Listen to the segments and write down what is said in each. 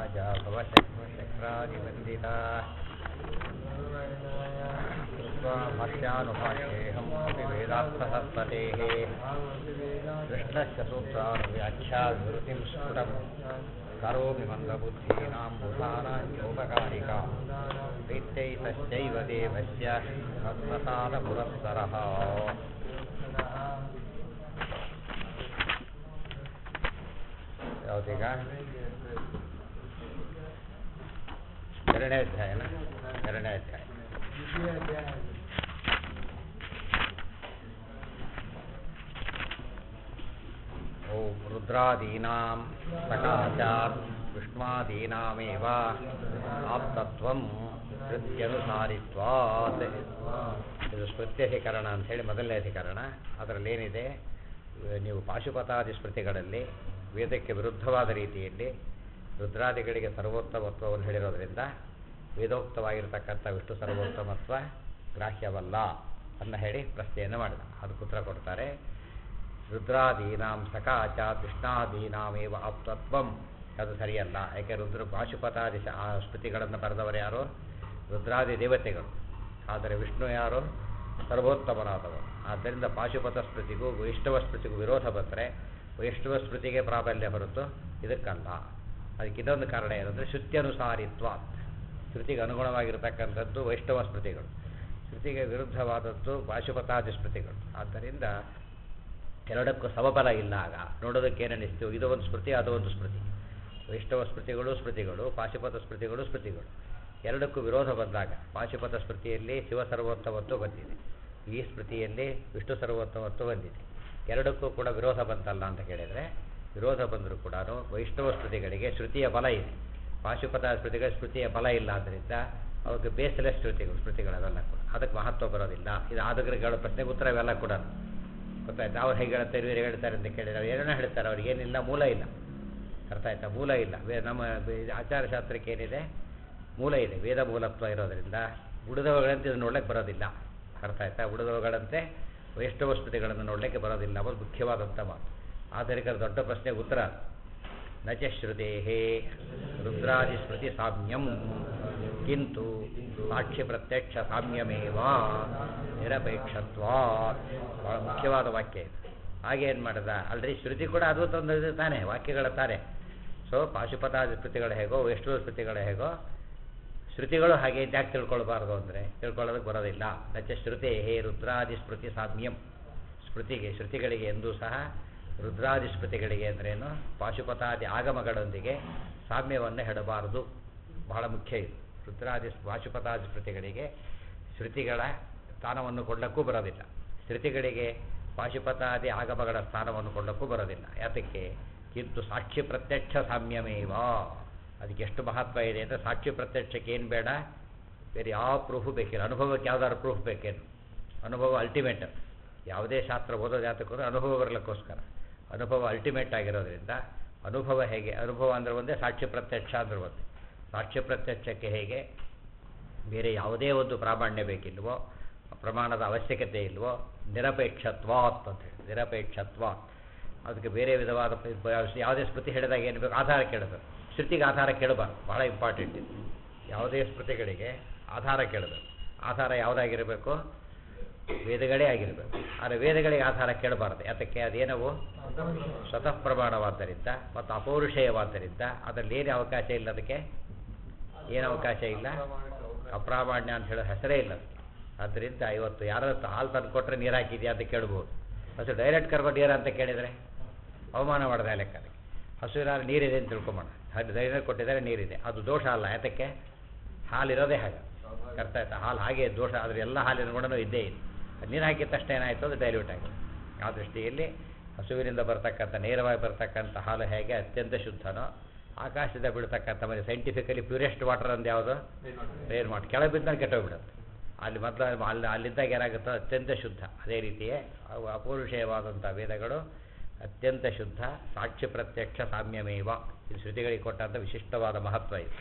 राजा भवशक्रादिवन्दिता कृत्वा भाष्यानुभाष्येऽहम् अपि वेदार्थसत्पतेः कृष्णस्य सूत्रानुव्याख्याविवृतिं स्फुटम् करोमि मन्दबुद्धीनां बुधानां चोपकारिका प्रीत्यैतश्चैव देवस्य तत्प्रसादपुरःसरः ಯಾವ್ದೀಗ ಎರಡನೇ ಅಧ್ಯಾಯನ ಎರಡನೇ ಅಧ್ಯಾಯ ಓಂ ರುದ್ರಾದೀನಾಂ ಸಕಾಶಾತ್ ವಿಷ್ಣಾದೀನಾಮೇವ ಆಪ್ತತ್ವಂ ಕೃತ್ಯನುಸಾರಿತ್ವಾತ್ ಇದು ಸ್ಮೃತ್ಯಧಿಕರಣ ಅಂಥೇಳಿ ಮೊದಲನೇ ಅಧಿಕರಣ ಅದರಲ್ಲಿ ಏನಿದೆ ನೀವು ಪಾಶುಪತಾದಿ ಸ್ಮೃತಿಗಳಲ್ಲಿ ವೇದಕ್ಕೆ ವಿರುದ್ಧವಾದ ರೀತಿಯಲ್ಲಿ ರುದ್ರಾದಿಗಳಿಗೆ ಸರ್ವೋತ್ತಮತ್ವವನ್ನು ಹೇಳಿರೋದ್ರಿಂದ ವೇದೋಕ್ತವಾಗಿರ್ತಕ್ಕಂಥ ವಿಷ್ಣು ಸರ್ವೋತ್ತಮತ್ವ ಗ್ರಾಹ್ಯವಲ್ಲ ಅನ್ನ ಹೇಳಿ ಪ್ರಶ್ನೆಯನ್ನು ಮಾಡಿದ ಅದಕ್ಕೆ ಉತ್ತರ ಕೊಡ್ತಾರೆ ರುದ್ರಾದೀನಾಂ ಸಕಾಚ ಕೃಷ್ಣಾದೀನಾಮೇವ ಆಪ್ತತ್ವಂ ಅದು ಸರಿಯಲ್ಲ ಯಾಕೆ ರುದ್ರ ಪಾಶುಪತಾದಿ ಆ ಸ್ಮೃತಿಗಳನ್ನು ಬರೆದವರು ಯಾರು ರುದ್ರಾದಿ ದೇವತೆಗಳು ಆದರೆ ವಿಷ್ಣು ಯಾರು ಸರ್ವೋತ್ತಮನಾದವರು ಆದ್ದರಿಂದ ಪಾಶುಪತ ಸ್ಮೃತಿಗೂ ವೈಷ್ಣವ ಸ್ಮೃತಿಗೂ ವಿರೋಧ ಬಂದರೆ ವೈಷ್ಣವ ಸ್ಮೃತಿಗೆ ಪ್ರಾಬಲ್ಯ ಹೊರತು ಇದಕ್ಕಲ್ಲ ಅದಕ್ಕೆ ಇನ್ನೊಂದು ಕಾರಣ ಏನಂದರೆ ಶ್ರುತ್ಯನುಸಾರಿತ್ವ ಶ್ರುತಿಗೆ ಅನುಗುಣವಾಗಿರತಕ್ಕಂಥದ್ದು ವೈಷ್ಣವ ಸ್ಮೃತಿಗಳು ಶ್ರುತಿಗೆ ವಿರುದ್ಧವಾದದ್ದು ಪಾಶುಪತಾದಿ ಸ್ಮೃತಿಗಳು ಆದ್ದರಿಂದ ಎರಡಕ್ಕೂ ಸಮಬಲ ಇಲ್ಲ ಆಗ ನೋಡೋದಕ್ಕೆ ಏನನ್ನಿಸ್ತು ಇದು ಒಂದು ಸ್ಮೃತಿ ಅದು ಒಂದು ಸ್ಮೃತಿ ವೈಷ್ಣವ ಸ್ಮೃತಿಗಳು ಸ್ಮೃತಿಗಳು ಪಾಶುಪತ ಸ್ಮೃತಿಗಳು ಸ್ಮೃತಿಗಳು ಎರಡಕ್ಕೂ ವಿರೋಧ ಬಂದಾಗ ಪಾಶುಪತ ಸ್ಮೃತಿಯಲ್ಲಿ ಶಿವ ಸರ್ವೋತ್ತಮತ್ವ ಬಂದಿದೆ ಈ ಸ್ಮೃತಿಯಲ್ಲಿ ವಿಷ್ಣು ಸರ್ವೋತ್ತಮತ್ವ ಬಂದಿದೆ ಎರಡಕ್ಕೂ ಕೂಡ ವಿರೋಧ ಬಂತಲ್ಲ ಅಂತ ಕೇಳಿದರೆ ವಿರೋಧ ಬಂದರೂ ಕೂಡ ವೈಷ್ಣವ ಸ್ಮೃತಿಗಳಿಗೆ ಶ್ರುತಿಯ ಬಲ ಇದೆ ಪಾಶುಪತ ಸ್ಮೃತಿಗಳ ಸ್ಮೃತಿಯ ಬಲ ಇಲ್ಲ ಆದ್ದರಿಂದ ಅವಕ್ಕೆ ಬೇಸ್ಲೆಸ್ ಸ್ಮೃತಿಗಳು ಸ್ಮೃತಿಗಳವೆಲ್ಲ ಕೂಡ ಅದಕ್ಕೆ ಮಹತ್ವ ಬರೋದಿಲ್ಲ ಇದು ಆದಗ್ರಗಳ ಪ್ರಶ್ನೆಗೆ ಉತ್ತರ ಇವೆಲ್ಲ ಕೂಡ ಗೊತ್ತಾಯ್ತು ಅವ್ರು ಹೇಗೆ ಹೇಳ್ತಾರೆ ಇವ್ರು ಹೇಳ್ತಾರೆ ಅಂತ ಕೇಳಿದ್ರೆ ಅವ್ರು ಏನೇನೋ ಹೇಳ್ತಾರೆ ಅವ್ರಿಗೆ ಏನಿಲ್ಲ ಮೂಲ ಇಲ್ಲ ಅರ್ಥ ಆಯ್ತಾ ಮೂಲ ಇಲ್ಲ ವೇ ನಮ್ಮ ಆಚಾರಶಾಸ್ತ್ರಕ್ಕೆ ಏನಿದೆ ಮೂಲ ಇದೆ ವೇದ ಮೂಲತ್ವ ಇರೋದರಿಂದ ಉಳಿದವುಗಳಂತೆ ಇದು ನೋಡ್ಲಿಕ್ಕೆ ಬರೋದಿಲ್ಲ ಅರ್ಥ ಆಯ್ತಾ ಉಳಿದವುಗಳಂತೆ ವೈಷ್ಣವ ಸ್ಮೃತಿಗಳನ್ನು ನೋಡಲಿಕ್ಕೆ ಬರೋದಿಲ್ಲ ಅದು ಮುಖ್ಯವಾದಂಥ ಮಾತು ಆಧರಿಕ ದೊಡ್ಡ ಪ್ರಶ್ನೆಗೆ ಉತ್ತರ ನಚ ಶ್ರುತೇ ರುದ್ರಾದಿ ಸ್ಮೃತಿ ಸಾಮ್ಯಂ ಕಿಂತು ಸಾಕ್ಷಿ ಪ್ರತ್ಯಕ್ಷ ಸಾಮ್ಯಮೇವ ನಿರಪೇಕ್ಷತ್ವಾ ಭಾಳ ಮುಖ್ಯವಾದ ವಾಕ್ಯ ಇದು ಹಾಗೆ ಏನು ಮಾಡಿದ ಅಲ್ರಿ ಶ್ರುತಿ ಕೂಡ ಅದು ತಂದಿದೆ ತಾನೆ ವಾಕ್ಯಗಳ ತಾನೆ ಸೊ ಪಾಶುಪತಾದಿ ಸ್ಮೃತಿಗಳು ಹೇಗೋ ವೈಷ್ಣವ ಸ್ಮೃತಿಗಳು ಹೇಗೋ ಶ್ರುತಿಗಳು ಹಾಗೆ ಯಾಕೆ ತಿಳ್ಕೊಳ್ಬಾರ್ದು ಅಂದರೆ ತಿಳ್ಕೊಳ್ಳೋದಕ್ಕೆ ಬರೋದಿಲ್ಲ ನಚ ಶ್ರುತಿ ಹೇ ರುದ್ರಾದಿ ಸ್ಮೃತಿ ಸಾಮ್ಯಂ ಸ್ಮೃತಿಗೆ ಶ್ರುತಿಗಳಿಗೆ ಎಂದೂ ಸಹ ರುದ್ರಾದಿ ಸ್ಮೃತಿಗಳಿಗೆ ಅಂದ್ರೇನು ಪಾಶುಪತಾದಿ ಆಗಮಗಳೊಂದಿಗೆ ಸಾಮ್ಯವನ್ನು ಹೇಳಬಾರದು ಬಹಳ ಮುಖ್ಯ ಇದು ರುದ್ರಾದಿ ಪಾಶುಪತಾದಿ ಸ್ಮೃತಿಗಳಿಗೆ ಶ್ರುತಿಗಳ ಸ್ಥಾನವನ್ನು ಕೊಡಲಿಕ್ಕೂ ಬರೋದಿಲ್ಲ ಶ್ರುತಿಗಳಿಗೆ ಪಾಶುಪತಾದಿ ಆಗಮಗಳ ಸ್ಥಾನವನ್ನು ಕೊಡಲಿಕ್ಕೂ ಬರೋದಿಲ್ಲ ಯಾತಕ್ಕೆ ಕಿಂತು ಸಾಕ್ಷಿ ಪ್ರತ್ಯಕ್ಷ ಸಾಮ್ಯಮೇವ ಅದಕ್ಕೆ ಎಷ್ಟು ಮಹತ್ವ ಇದೆ ಅಂದರೆ ಸಾಕ್ಷಿ ಪ್ರತ್ಯಕ್ಷಕ್ಕೆ ಏನು ಬೇಡ ಬೇರೆ ಯಾವ ಪ್ರೂಫ್ ಬೇಕಿಲ್ಲ ಅನುಭವಕ್ಕೆ ಯಾವ್ದಾದ್ರು ಪ್ರೂಫ್ ಬೇಕೇನು ಅನುಭವ ಅಲ್ಟಿಮೇಟ್ ಯಾವುದೇ ಶಾಸ್ತ್ರ ಓದೋದು ಯಾತಕ್ಕೂ ಅನುಭವ ಬರಲಿಕ್ಕೋಸ್ಕರ ಅನುಭವ ಅಲ್ಟಿಮೇಟ್ ಆಗಿರೋದ್ರಿಂದ ಅನುಭವ ಹೇಗೆ ಅನುಭವ ಅಂದರೆ ಒಂದೇ ಸಾಕ್ಷ್ಯ ಪ್ರತ್ಯಕ್ಷ ಅಂದ್ರೆ ಒಂದೇ ಸಾಕ್ಷ್ಯ ಪ್ರತ್ಯಕ್ಷಕ್ಕೆ ಹೇಗೆ ಬೇರೆ ಯಾವುದೇ ಒಂದು ಪ್ರಾಮಾಣ್ಯ ಬೇಕಿಲ್ವೋ ಪ್ರಮಾಣದ ಅವಶ್ಯಕತೆ ಇಲ್ವೋ ನಿರಪೇಕ್ಷತ್ವಾತ್ ಅಂತ ಹೇಳಿ ನಿರಪೇಕ್ಷತ್ವಾತ್ ಅದಕ್ಕೆ ಬೇರೆ ವಿಧವಾದ ಯಾವುದೇ ಸ್ಮೃತಿ ಹೇಳಿದಾಗ ಏನು ಬೇಕು ಆಧಾರ ಕೇಳಬೇಕು ಶ್ರುತಿಗೆ ಆಧಾರ ಕೇಳಬಾರ್ದು ಬಹಳ ಇಂಪಾರ್ಟೆಂಟ್ ಇದು ಯಾವುದೇ ಸ್ಮೃತಿಗಳಿಗೆ ಆಧಾರ ಕೇಳಬೇಕು ಆಧಾರ ಯಾವುದಾಗಿರಬೇಕು ವೇದಗಳೇ ಆಗಿರಬೇಕು ಆದರೆ ವೇದಗಳಿಗೆ ಆಧಾರ ಕೇಳಬಾರ್ದು ಯಾತಕ್ಕೆ ಅದೇನವು ಸ್ವತಃ ಪ್ರಮಾಣವಾದ್ದರಿಂದ ಮತ್ತು ಅಪೌರುಷೇಯವಾದ್ದರಿಂದ ಅದರಲ್ಲಿ ಏನು ಅವಕಾಶ ಇಲ್ಲ ಅದಕ್ಕೆ ಏನು ಅವಕಾಶ ಇಲ್ಲ ಅಪ್ರಾಮಾಣ್ಯ ಅಂತ ಹೇಳೋ ಹೆಸರೇ ಇಲ್ಲ ಆದ್ದರಿಂದ ಇವತ್ತು ಯಾರ ಹಾಲು ತಂದು ಕೊಟ್ಟರೆ ನೀರು ಹಾಕಿದ್ಯಾ ಅಂತ ಕೇಳ್ಬೋದು ಹಸು ಡೈರೆಕ್ಟ್ ಕರ್ಕೊಂಡು ನೀರು ಅಂತ ಕೇಳಿದರೆ ಅವಮಾನ ಮಾಡಿದೆ ಲೆಕ್ಕ ಅದಕ್ಕೆ ಹಸುವಿನ ನೀರಿದೆ ಅಂತ ತಿಳ್ಕೊಂಬೋಣ ಅದು ಡೈರೆಕ್ಟ್ ಕೊಟ್ಟಿದ್ದಾರೆ ನೀರಿದೆ ಅದು ದೋಷ ಅಲ್ಲ ಯಾತಕ್ಕೆ ಹಾಲಿರೋದೇ ಹಾಗೆ ಅರ್ಥ ಆಯ್ತಾ ಹಾಲು ಹಾಗೆ ದೋಷ ಆದರೆ ಎಲ್ಲ ಹಾಲಿನ ಗುಣನೂ ಇದ್ದೇ ಇದೆ ನೀರು ಹಾಕಿದ ತಕ್ಷಣ ಏನಾಯಿತು ಅದು ಡೈಲ್ಯೂಟ್ ಆಗಿದೆ ಆ ದೃಷ್ಟಿಯಲ್ಲಿ ಹಸುವಿನಿಂದ ಬರ್ತಕ್ಕಂಥ ನೇರವಾಗಿ ಬರ್ತಕ್ಕಂಥ ಹಾಲು ಹೇಗೆ ಅತ್ಯಂತ ಶುದ್ಧನೋ ಆಕಾಶದಿಂದ ಬೀಳ್ತಕ್ಕಂಥ ಮನೆ ಸೈಂಟಿಫಿಕಲಿ ಪ್ಯೂರೆಸ್ಟ್ ವಾಟರ್ ಅಂದು ಯಾವುದು ರೇರ್ ಮಾಡಿ ಕೆಳಗೆ ಬಿದ್ದಾಗ ಕೆಟ್ಟೋಗ್ಬಿಡುತ್ತೆ ಅಲ್ಲಿ ಮೊದಲು ಅಲ್ಲಿ ಅಲ್ಲಿದ್ದಾಗ ಏನಾಗುತ್ತೋ ಅತ್ಯಂತ ಶುದ್ಧ ಅದೇ ರೀತಿಯೇ ಅವು ಅಪೌರುಷೇಯವಾದಂಥ ವೇದಗಳು ಅತ್ಯಂತ ಶುದ್ಧ ಸಾಕ್ಷ್ಯ ಪ್ರತ್ಯಕ್ಷ ಸಾಮ್ಯಮೇವ ಇದು ಶ್ರುತಿಗಳಿಗೆ ಕೊಟ್ಟಂಥ ವಿಶಿಷ್ಟವಾದ ಮಹತ್ವ ಇದು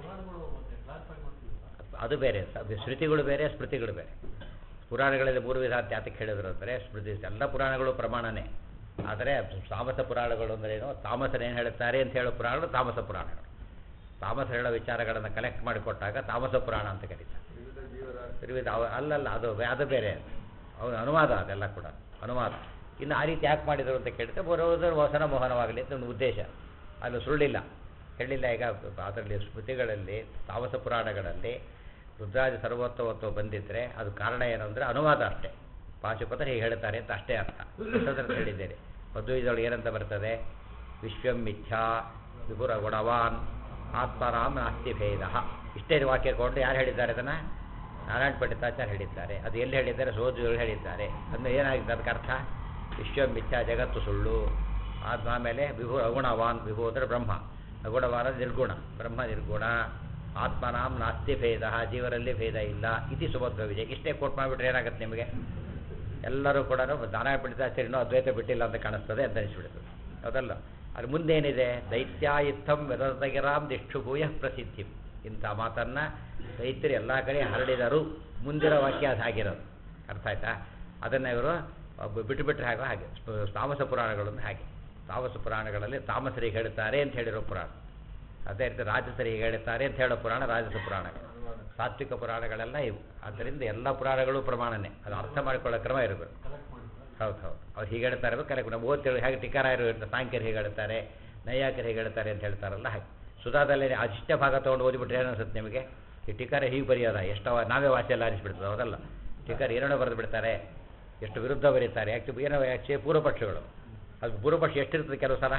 ಅದು ಬೇರೆ ಶ್ರುತಿಗಳು ಬೇರೆ ಸ್ಮೃತಿಗಳು ಬೇರೆ ಪುರಾಣಗಳಲ್ಲಿ ಮೂರು ವಿಧ ಅಂತ ಯಾತಕ್ಕೆ ಹೇಳಿದ್ರು ಅಂದರೆ ಸ್ಮೃತಿ ಎಲ್ಲ ಪುರಾಣಗಳು ಪ್ರಮಾಣನೇ ಆದರೆ ತಾಮಸ ಪುರಾಣಗಳು ಅಂದ್ರೇನು ತಾಮಸನೇನು ಹೇಳುತ್ತಾರೆ ಅಂತ ಹೇಳೋ ಪುರಾಣಗಳು ತಾಮಸ ಪುರಾಣಗಳು ತಾಮಸ ಹೇಳೋ ವಿಚಾರಗಳನ್ನು ಕಲೆಕ್ಟ್ ಮಾಡಿಕೊಟ್ಟಾಗ ತಾಮಸ ಪುರಾಣ ಅಂತ ಕರೀತಾರೆ ತ್ರಿವಿಧ ಅವ ಅಲ್ಲಲ್ಲ ಅದು ಬೇ- ಅದು ಬೇರೆ ಅವನು ಅನುವಾದ ಅದೆಲ್ಲ ಕೂಡ ಅನುವಾದ ಇನ್ನು ಆ ರೀತಿ ಯಾಕೆ ಮಾಡಿದರು ಅಂತ ಕೇಳಿದ್ರೆ ಬರೋದ್ರ ವಸನ ಮೋಹನವಾಗಲಿ ಅಂತ ಒಂದು ಉದ್ದೇಶ ಅಲ್ಲಿ ಸುಳ್ಳಿಲ್ಲ ಹೇಳಿಲ್ಲ ಈಗ ಅದರಲ್ಲಿ ಸ್ಮೃತಿಗಳಲ್ಲಿ ತಾಮಸ ಪುರಾಣಗಳಲ್ಲಿ ರುದ್ರಾಜ ಸರ್ವೋತ್ತಮತ್ವ ಬಂದಿದ್ದರೆ ಅದು ಕಾರಣ ಏನು ಅಂದರೆ ಅನುವಾದ ಅಷ್ಟೇ ಪಾಶುಪತರು ಹೀಗೆ ಹೇಳ್ತಾರೆ ಅಂತ ಅಷ್ಟೇ ಅರ್ಥ ಎಷ್ಟೊತ್ತರ ಹೇಳಿದ್ದೇನೆ ಮಧ್ವಿದೊಳಗೆ ಏನಂತ ಬರ್ತದೆ ವಿಶ್ವಂ ಮಿಥ್ಯಾ ವಿಪುರ ಗುಣವಾನ್ ಆತ್ಮರಾಮ್ ನಾಸ್ತಿ ಭೇದ ಇಷ್ಟೇ ವಾಕ್ಯ ಕೊಂಡು ಯಾರು ಹೇಳಿದ್ದಾರೆ ಅದನ್ನು ನಾರಾಯಣ ಪಂಡಿತಾಚಾರ್ಯ ಹೇಳಿದ್ದಾರೆ ಅದು ಎಲ್ಲಿ ಹೇಳಿದ್ದಾರೆ ಸೋಜಿಗಳು ಹೇಳಿದ್ದಾರೆ ಅಂದರೆ ಏನಾಗಿದೆ ಅದಕ್ಕೆ ಅರ್ಥ ವಿಶ್ವಂ ಮಿಥ್ಯಾ ಜಗತ್ತು ಸುಳ್ಳು ಆದ್ ಆಮೇಲೆ ವಿಭು ಅಗುಣವಾನ್ ವಿಭು ಅಂದರೆ ಬ್ರಹ್ಮ ಅಗುಣವಾನ ನಿರ್ಗುಣ ಬ್ರಹ್ಮ ನಿರ್ಗುಣ ಆತ್ಮನಾಮ್ ನಾಸ್ತಿ ಭೇದ ಜೀವರಲ್ಲಿ ಭೇದ ಇಲ್ಲ ಇತಿ ಸುಭದ್ರ ವಿಜಯ ಇಷ್ಟೇ ಕೋಟ್ ಮಾಡಿಬಿಟ್ರೆ ಏನಾಗುತ್ತೆ ನಿಮಗೆ ಎಲ್ಲರೂ ಕೂಡ ನಾರಾಯಣ ಪಂಡಿತಾಚಾರ್ಯನೂ ಅದ್ವೈತ ಬಿಟ್ಟಿಲ್ಲ ಅಂತ ಕಾಣಿಸ್ತದೆ ಅಂತ ಅನಿಸ್ಬಿಡ್ತದೆ ಹೌದಲ್ಲ ಅದು ಮುಂದೇನಿದೆ ದೈತ್ಯಾಯುತ್ತಂ ವೆದತಗಿರಾಮ್ ದಿಕ್ಷುಭೂಯ ಪ್ರಸಿದ್ಧಿ ಇಂಥ ಮಾತನ್ನು ದೈತ್ಯರು ಎಲ್ಲ ಕಡೆ ಹರಡಿದರು ಮುಂದಿರೋ ವಾಕ್ಯ ಅದು ಹಾಗಿರೋದು ಅರ್ಥ ಆಯ್ತಾ ಅದನ್ನು ಇವರು ಬಿಟ್ಟು ಬಿಟ್ಟರೆ ಹಾಗೋ ಹಾಗೆ ಸ್ಪ- ತಾಮಸ ಪುರಾಣಗಳನ್ನು ಹಾಗೆ ತಾಮಸ ಪುರಾಣಗಳಲ್ಲಿ ತಾಮಸರಿಗೆ ಹೇಳ್ತಾರೆ ಅಂತ ಹೇಳಿರೋ ಪುರಾಣ ಅದೇ ರೀತಿ ರಾಜಸರಿಗೆ ಹೇಳ್ತಾರೆ ಅಂತ ಹೇಳೋ ಪುರಾಣ ರಾಜಸ ಪುರಾಣಗಳು ಸಾತ್ವಿಕ ಪುರಾಣಗಳೆಲ್ಲ ಇವು ಆದ್ದರಿಂದ ಎಲ್ಲ ಪುರಾಣಗಳು ಪ್ರಮಾಣನೇ ಅದು ಅರ್ಥ ಮಾಡಿಕೊಳ್ಳೋ ಕ್ರಮ ಇರಬೇಕು ಹೌದು ಹೌದು ಅವ್ರು ಹೀಗೆ ಹೇಳ್ತಾ ಇರಬೇಕು ಕರೆಕ್ಟ್ ನಾವು ಓದ್ತಿರೋ ಹೇಗೆ ಟಿಕಾರಾಯರು ಹೇಳ್ತಾರೆ ಸಾಂಖ್ಯರು ಹೇಗೆ ಹೇಳ್ತಾರೆ ನೈಯಾಕರು ಹೇಗೆ ಹೇಳ್ತಾರೆ ಅಂತ ಹೇಳ್ತಾರಲ್ಲ ಹಾಗೆ ಸುಧಾದಲ್ಲಿ ಅಷ್ಟೇ ಭಾಗ ತೊಗೊಂಡು ಓದಿಬಿಟ್ರೆ ಏನು ಅನ್ಸುತ್ತೆ ನಿಮಗೆ ಈ ಟಿಕಾರ ಹೀಗೆ ಬರೆಯೋದ ಎಷ್ಟೋ ನಾವೇ ವಾಸಿ ಎಲ್ಲ ಅನಿಸ್ಬಿಡ್ತದೆ ಹೌದಲ್ಲ ಟಿಕಾರ ಏನೇನೋ ಬರೆದು ಬಿಡ್ತಾರೆ ಎಷ್ಟು ವಿರುದ್ಧ ಬರೀತಾರೆ ಆ್ಯಕ್ಚುಲಿ ಏನೋ ಆ್ಯಕ್ಚುಲಿ ಪೂರ್ವಪಕ್ಷಗಳು ಅದು ಪೂರ್ವಪಕ್ಷ ಎಷ್ಟಿರ್ತದೆ ಕೆಲವು ಸಲ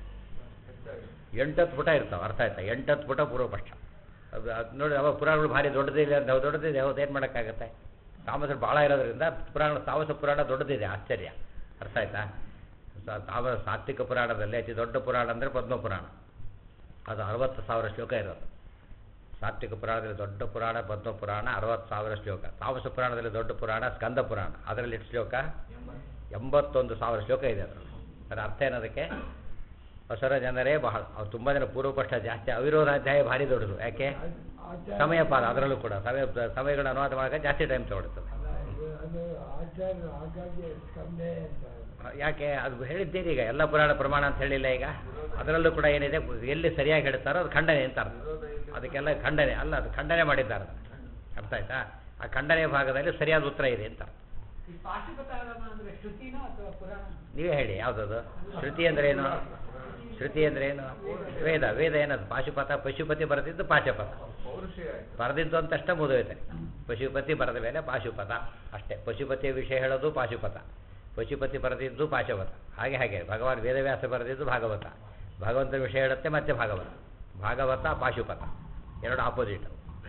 ಎಂಟತ್ತು ಪುಟ ಇರ್ತಾವೆ ಅರ್ಥ ಆಯ್ತಾ ಎಂಟತ್ತು ಪುಟ ಪೂರ್ವಪಕ್ಷ ಅದು ಅದು ನೋಡಿ ಅವಾಗ ಪುರಾಣಗಳು ಭಾರಿ ದೊಡ್ಡದಿದೆ ಅಂತ ದೊಡ್ಡದಿದೆ ಹೌದು ಏನು ಮಾಡೋಕ್ಕಾಗತ್ತೆ ತಾಮಸರು ಭಾಳ ಇರೋದ್ರಿಂದ ಪುರಾಣ ತಾಮಸ ಪುರಾಣ ದೊಡ್ಡದಿದೆ ಆಶ್ಚರ್ಯ ಅರ್ಥ ಆಯ್ತಾ ಸ- ತಾಮ ಸಾತ್ವಿಕ ಪುರಾಣದಲ್ಲಿ ಅತಿ ದೊಡ್ಡ ಪುರಾಣ ಅಂದರೆ ಪದ್ಮ ಪುರಾಣ ಅದು ಅರವತ್ತು ಸಾವಿರ ಶ್ಲೋಕ ಇರೋದು ಸಾತ್ವಿಕ ಪುರಾಣದಲ್ಲಿ ದೊಡ್ಡ ಪುರಾಣ ಪದ್ಮ ಪುರಾಣ ಅರವತ್ತು ಸಾವಿರ ಶ್ಲೋಕ ತಾಮಸ ಪುರಾಣದಲ್ಲಿ ದೊಡ್ಡ ಪುರಾಣ ಸ್ಕಂದ ಪುರಾಣ ಅದರಲ್ಲಿ ಎಷ್ಟು ಶ್ಲೋಕ ಎಂಬತ್ತೊಂದು ಸಾವಿರ ಶ್ಲೋಕ ಇದೆ ಅದರಲ್ಲಿ ಅದರ ಅರ್ಥ ಏನದಕ್ಕೆ ಹೊಸರ ಜನರೇ ಬಹಳ ಅವ್ರು ತುಂಬ ಜನ ಪೂರ್ವಪಕ್ಷ ಜಾಸ್ತಿ ಅವಿರೋಧ ಅಧ್ಯಾಯ ಭಾರಿ ದೊಡ್ಡದು ಯಾಕೆ ಸಮಯ ಪಾಲ ಅದರಲ್ಲೂ ಕೂಡ ಸಮಯ ಸಮಯಗಳ ಅನುವಾದ ಮಾಡೋಕೆ ಜಾಸ್ತಿ ಟೈಮ್ ತಗೊಳ್ತದೆ ಅದು ಆಚಾರ್ಯ ಹಾಗಾಗಿ ಕಮ್ಮಿ ಅಂತ ಯಾಕೆ ಅದು ಹೇಳಿದ್ದೀರಿ ಈಗ ಎಲ್ಲ ಪುರಾಣ ಪ್ರಮಾಣ ಅಂತ ಹೇಳಿಲ್ಲ ಈಗ ಅದರಲ್ಲೂ ಕೂಡ ಏನಿದೆ ಎಲ್ಲಿ ಸರಿಯಾಗಿ ಹೇಳ್ತಾರೋ ಅದು ಖಂಡನೆ ಅಂತ ಅರ್ಥ ಅದಕ್ಕೆಲ್ಲ ಖಂಡನೆ ಅಲ್ಲ ಅದು ಖಂಡನೆ ಮಾಡಿದ್ದಾರೆ ಅರ್ಥ ಆಯ್ತಾ ಆ ಖಂಡನೆ ಭಾಗದಲ್ಲಿ ಸರಿಯಾದ ಉತ್ತರ ಇದೆ ಅಂತ ಈ ಪಾಶುಪತಾಗಮ ಅಂದ್ರೆ ಶ್ರುತಿನೋ ಅಥವಾ ಪುರಾಣ ನೀವೇ ಹೇಳಿ ಯಾವುದದು ಶ್ರುತಿ ಅಂದ್ರೆ ಏನು ಶ್ರುತಿ ಅಂದ್ರೆ ಏನು ವೇದ ವೇದ ಏನದು ಪಾಶುಪತ ಪಶುಪತಿ ಬರೆದಿದ್ದು ಪಾಶುಪತ ಬರೆದಿದ್ದು ಅಂತಷ್ಟೇ ಮುಗಿದೋಯ್ತಾರೆ ಪಶುಪತಿ ಬರೆದ ಮೇಲೆ ಪಾಶುಪತ ಅಷ್ಟೇ ಪಶುಪತಿಯ ವಿಷಯ ಹೇಳೋದು ಪಾಶುಪತ ಪಶುಪತಿ ಬರೆದಿದ್ದು ಪಾಶುಪತ ಹಾಗೆ ಹಾಗೆ ಭಗವಾನ್ ವೇದವ್ಯಾಸ ಬರೆದಿದ್ದು ಭಾಗವತ ಭಗವಂತನ ವಿಷಯ ಹೇಳುತ್ತೆ ಮತ್ತೆ ಭಾಗವತ ಭಾಗವತ ಪಾಶುಪತ ಎರಡು ಆಪೋಸಿಟ್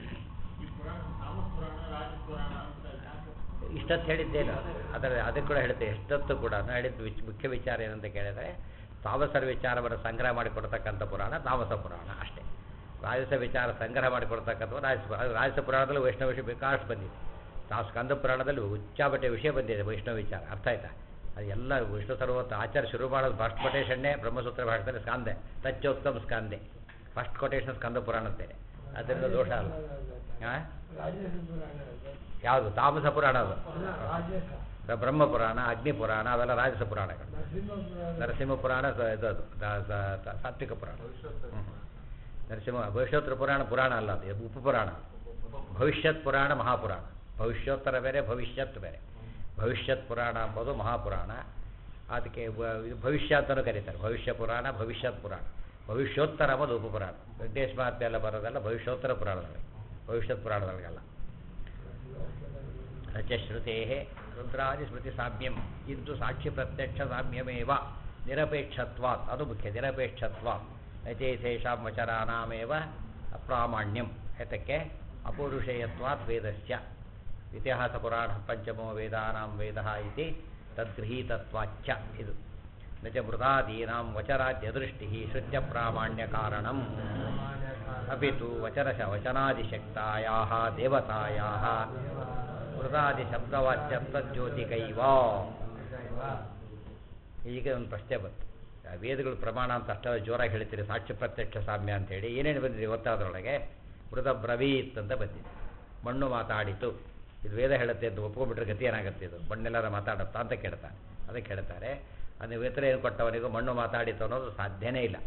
ಇಷ್ಟೊತ್ತು ಹೇಳಿದ್ದೇನು ಅದರ ಅದಕ್ಕೆ ಕೂಡ ಹೇಳ್ತೇವೆ ಎಷ್ಟೊತ್ತು ಕೂಡ ನಾನು ಹೇಳಿದ್ದು ವಿಚ್ ಮುಖ್ಯ ವಿಚಾರ ಏನಂತ ಕೇಳಿದರೆ ತಾಮಸರ ವಿಚಾರವನ್ನು ಸಂಗ್ರಹ ಮಾಡಿಕೊಡ್ತಕ್ಕಂಥ ಪುರಾಣ ತಾಮಸ ಪುರಾಣ ಅಷ್ಟೇ ರಾಜಸ ವಿಚಾರ ಸಂಗ್ರಹ ಮಾಡಿಕೊಡ್ತಕ್ಕಂಥ ರಾಜಸ ಅದು ರಾಜಸ ಪುರಾಣದಲ್ಲಿ ವೈಷ್ಣವ ವಿಷಯ ಬೇಕಾಷ್ಟು ಬಂದಿದೆ ತಾವು ಸ್ಕಂದ ಪುರಾಣದಲ್ಲಿ ಉಚ್ಚಾಬಟ್ಟೆ ವಿಷಯ ಬಂದಿದೆ ವೈಷ್ಣವ ವಿಚಾರ ಅರ್ಥ ಆಯ್ತಾ ಅದು ಎಲ್ಲ ವಿಷ್ಣು ಸರ್ವತ್ತು ಆಚಾರ ಶುರು ಮಾಡೋದು ಫಸ್ಟ್ ಕೊಟೇಶನ್ನೇ ಬ್ರಹ್ಮಸೂತ್ರ ಭಾಷೆದಲ್ಲಿ ಸ್ಕಾಂದೆ ತಚ್ಚೋತ್ತಮ ಸ್ಕಾಂದೆ ಫಸ್ಟ್ ಕೊಟೇಶನ್ ಸ್ಕಂದ ಪುರಾಣದ್ದೇನೆ ಅದರಿಂದ ದೋಷ ಅಲ್ಲ ಹಾಂ ರಾಜಸ ಪುರಾಣ ಅದು. ಯಾವುದು ತಾಮಸ ಪುರಾಣ ಅದು ಅಲ್ಲ, ರಾಜಸ ಬ್ರಹ್ಮ ಪುರಾಣ ಅಗ್ನಿ ಪುರಾಣ ಅವೆಲ್ಲ ರಾಜಸ ಪುರಾಣಗಳು ನರಸಿಂಹ ಪುರಾಣ ನರಸಿಂಹ ಪುರಾಣ ಸ- ಇದು ಅದು ದ- ದ- ದ- ಸಾತ್ವಿಕ ಪುರಾಣ ಹ್ಮ್. ನರಸಿಂಹ ಭವಿಷ್ಯೋತ್ತರ ಪುರಾಣ ಪುರಾಣ ಅಲ್ಲ ಅದು ಇದು ಉಪಪುರಾಣ ಭವಿಷ್ಯತ್ ಪುರಾಣ ಮಹಾಪುರಾಣ ಭವಿಷ್ಯೋತ್ತರ ಬೇರೆ ಭವಿಷ್ಯತ್ ಬೇರೆ ಭವಿಷ್ಯತ್ ಪುರಾಣ ಎಂಬುದು ಮಹಾಪುರಾಣ ಅದಕ್ಕೆ ವ- ಇದು ಭವಿಷ್ಯ ಅಂತಲೂ ಕರೀತಾರೆ ಭವಿಷ್ಯ ಪುರಾಣ ಭವಿಷ್ಯತ್ ಪುರಾಣ ಭವಿಷ್ಯೋತ್ತರ ಎಂಬುದು ಉಪಪುರಾಣ ವೆಂಕಟೇಶ ಮಹಾತ್ಮೆ ಎಲ್ಲ ಬರೋದೆಲ್ಲ ಭವಿಷ್ಯೋತ್ತರ ಪುರಾಣದಲ್ಲಿ ಭವಿಷ್ಯತ್ ಪುರಾಣದೊಳಗೆಲ್ಲ ರಚಶ್ರುತೆ ರುದ್ರಾದಿ ಸ್ಮೃತಿ ಸಾಮ್ಯಂ ಇಂದು ಸಾಕ್ಷಿ ಪ್ರತ್ಯಕ್ಷ ಸಾಮ್ಯಮೇವ ನಿರಪೇಕ್ಷತ್ವಾತ್ ಅದು ಮುಖ್ಯ ನಿರಪೇಕ್ಷತ್ವಾತ್ ನಚೇತೇಷಾಂ ವಚರಾನಾಮೇವ ಅಪ್ರಾಮಾಣ್ಯಂ ಎತಕ್ಕೆ ಅಪೌರುಷೇಯತ್ವಾತ್ ವೇದಸ್ಯ ಇತಿಹಾಸ ಪುರಾಣ ಪಂಚಮೋ ವೇದಾನಾಂ ವೇದ ಇತಿ ತದ್ಗೃಹೀತತ್ವಾಚ್ಯ ಇದು ನ ಚ ಮೃದಾದೀನಾಂ ವಚರಾದ್ಯದೃಷ್ಟಿ ಶ್ರುತ್ಯ ಪ್ರಾಮಾಣ್ಯ ಕಾರಣಂ अपि तु वचनश वचनादिशक्तायाः देवतायाः ಮೃದಾದಿಶಬ್ದವಾಚ್ಯತ್ವಜ್ಯೋತಿಕೈವ ಈಗ ಒಂದು ಪ್ರಶ್ನೆ ಬಂತು ಆ ವೇದಗಳು ಪ್ರಮಾಣ ಅಂತ ಅಷ್ಟೆಲ್ಲ ಜೋರಾಗಿ ಹೇಳ್ತೀರಿ ಸಾಕ್ಷ್ಯ ಪ್ರತ್ಯಕ್ಷ ಸಾಮ್ಯ ಅಂತೇಳಿ ಏನೇನು ಬಂದಿದೆ ಗೊತ್ತಾದ್ರೊಳಗೆ ಮೃದ ಬ್ರವೀತ್ ಅಂತ ಬಂದಿದೆ ಮಣ್ಣು ಮಾತಾಡಿತು ಇದು ವೇದ ಹೇಳುತ್ತೆ ಅಂತ ಒಪ್ಕೊಂಡ್ಬಿಟ್ರೆ ಗತಿ ಏನಾಗುತ್ತೆ ಇದು ಮಣ್ಣೆಲ್ಲರ ಮಾತಾಡುತ್ತಾ ಅಂತ ಕೇಳ್ತಾರೆ ಅದಕ್ಕೆ ಹೇಳ್ತಾರೆ ಅದು ವೇತರ ಏನು ಕೊಟ್ಟವನಿಗೂ ಮಣ್ಣು ಮಾತಾಡಿತು ಅನ್ನೋದು ಸಾಧ್ಯನೇ ಇಲ್ಲ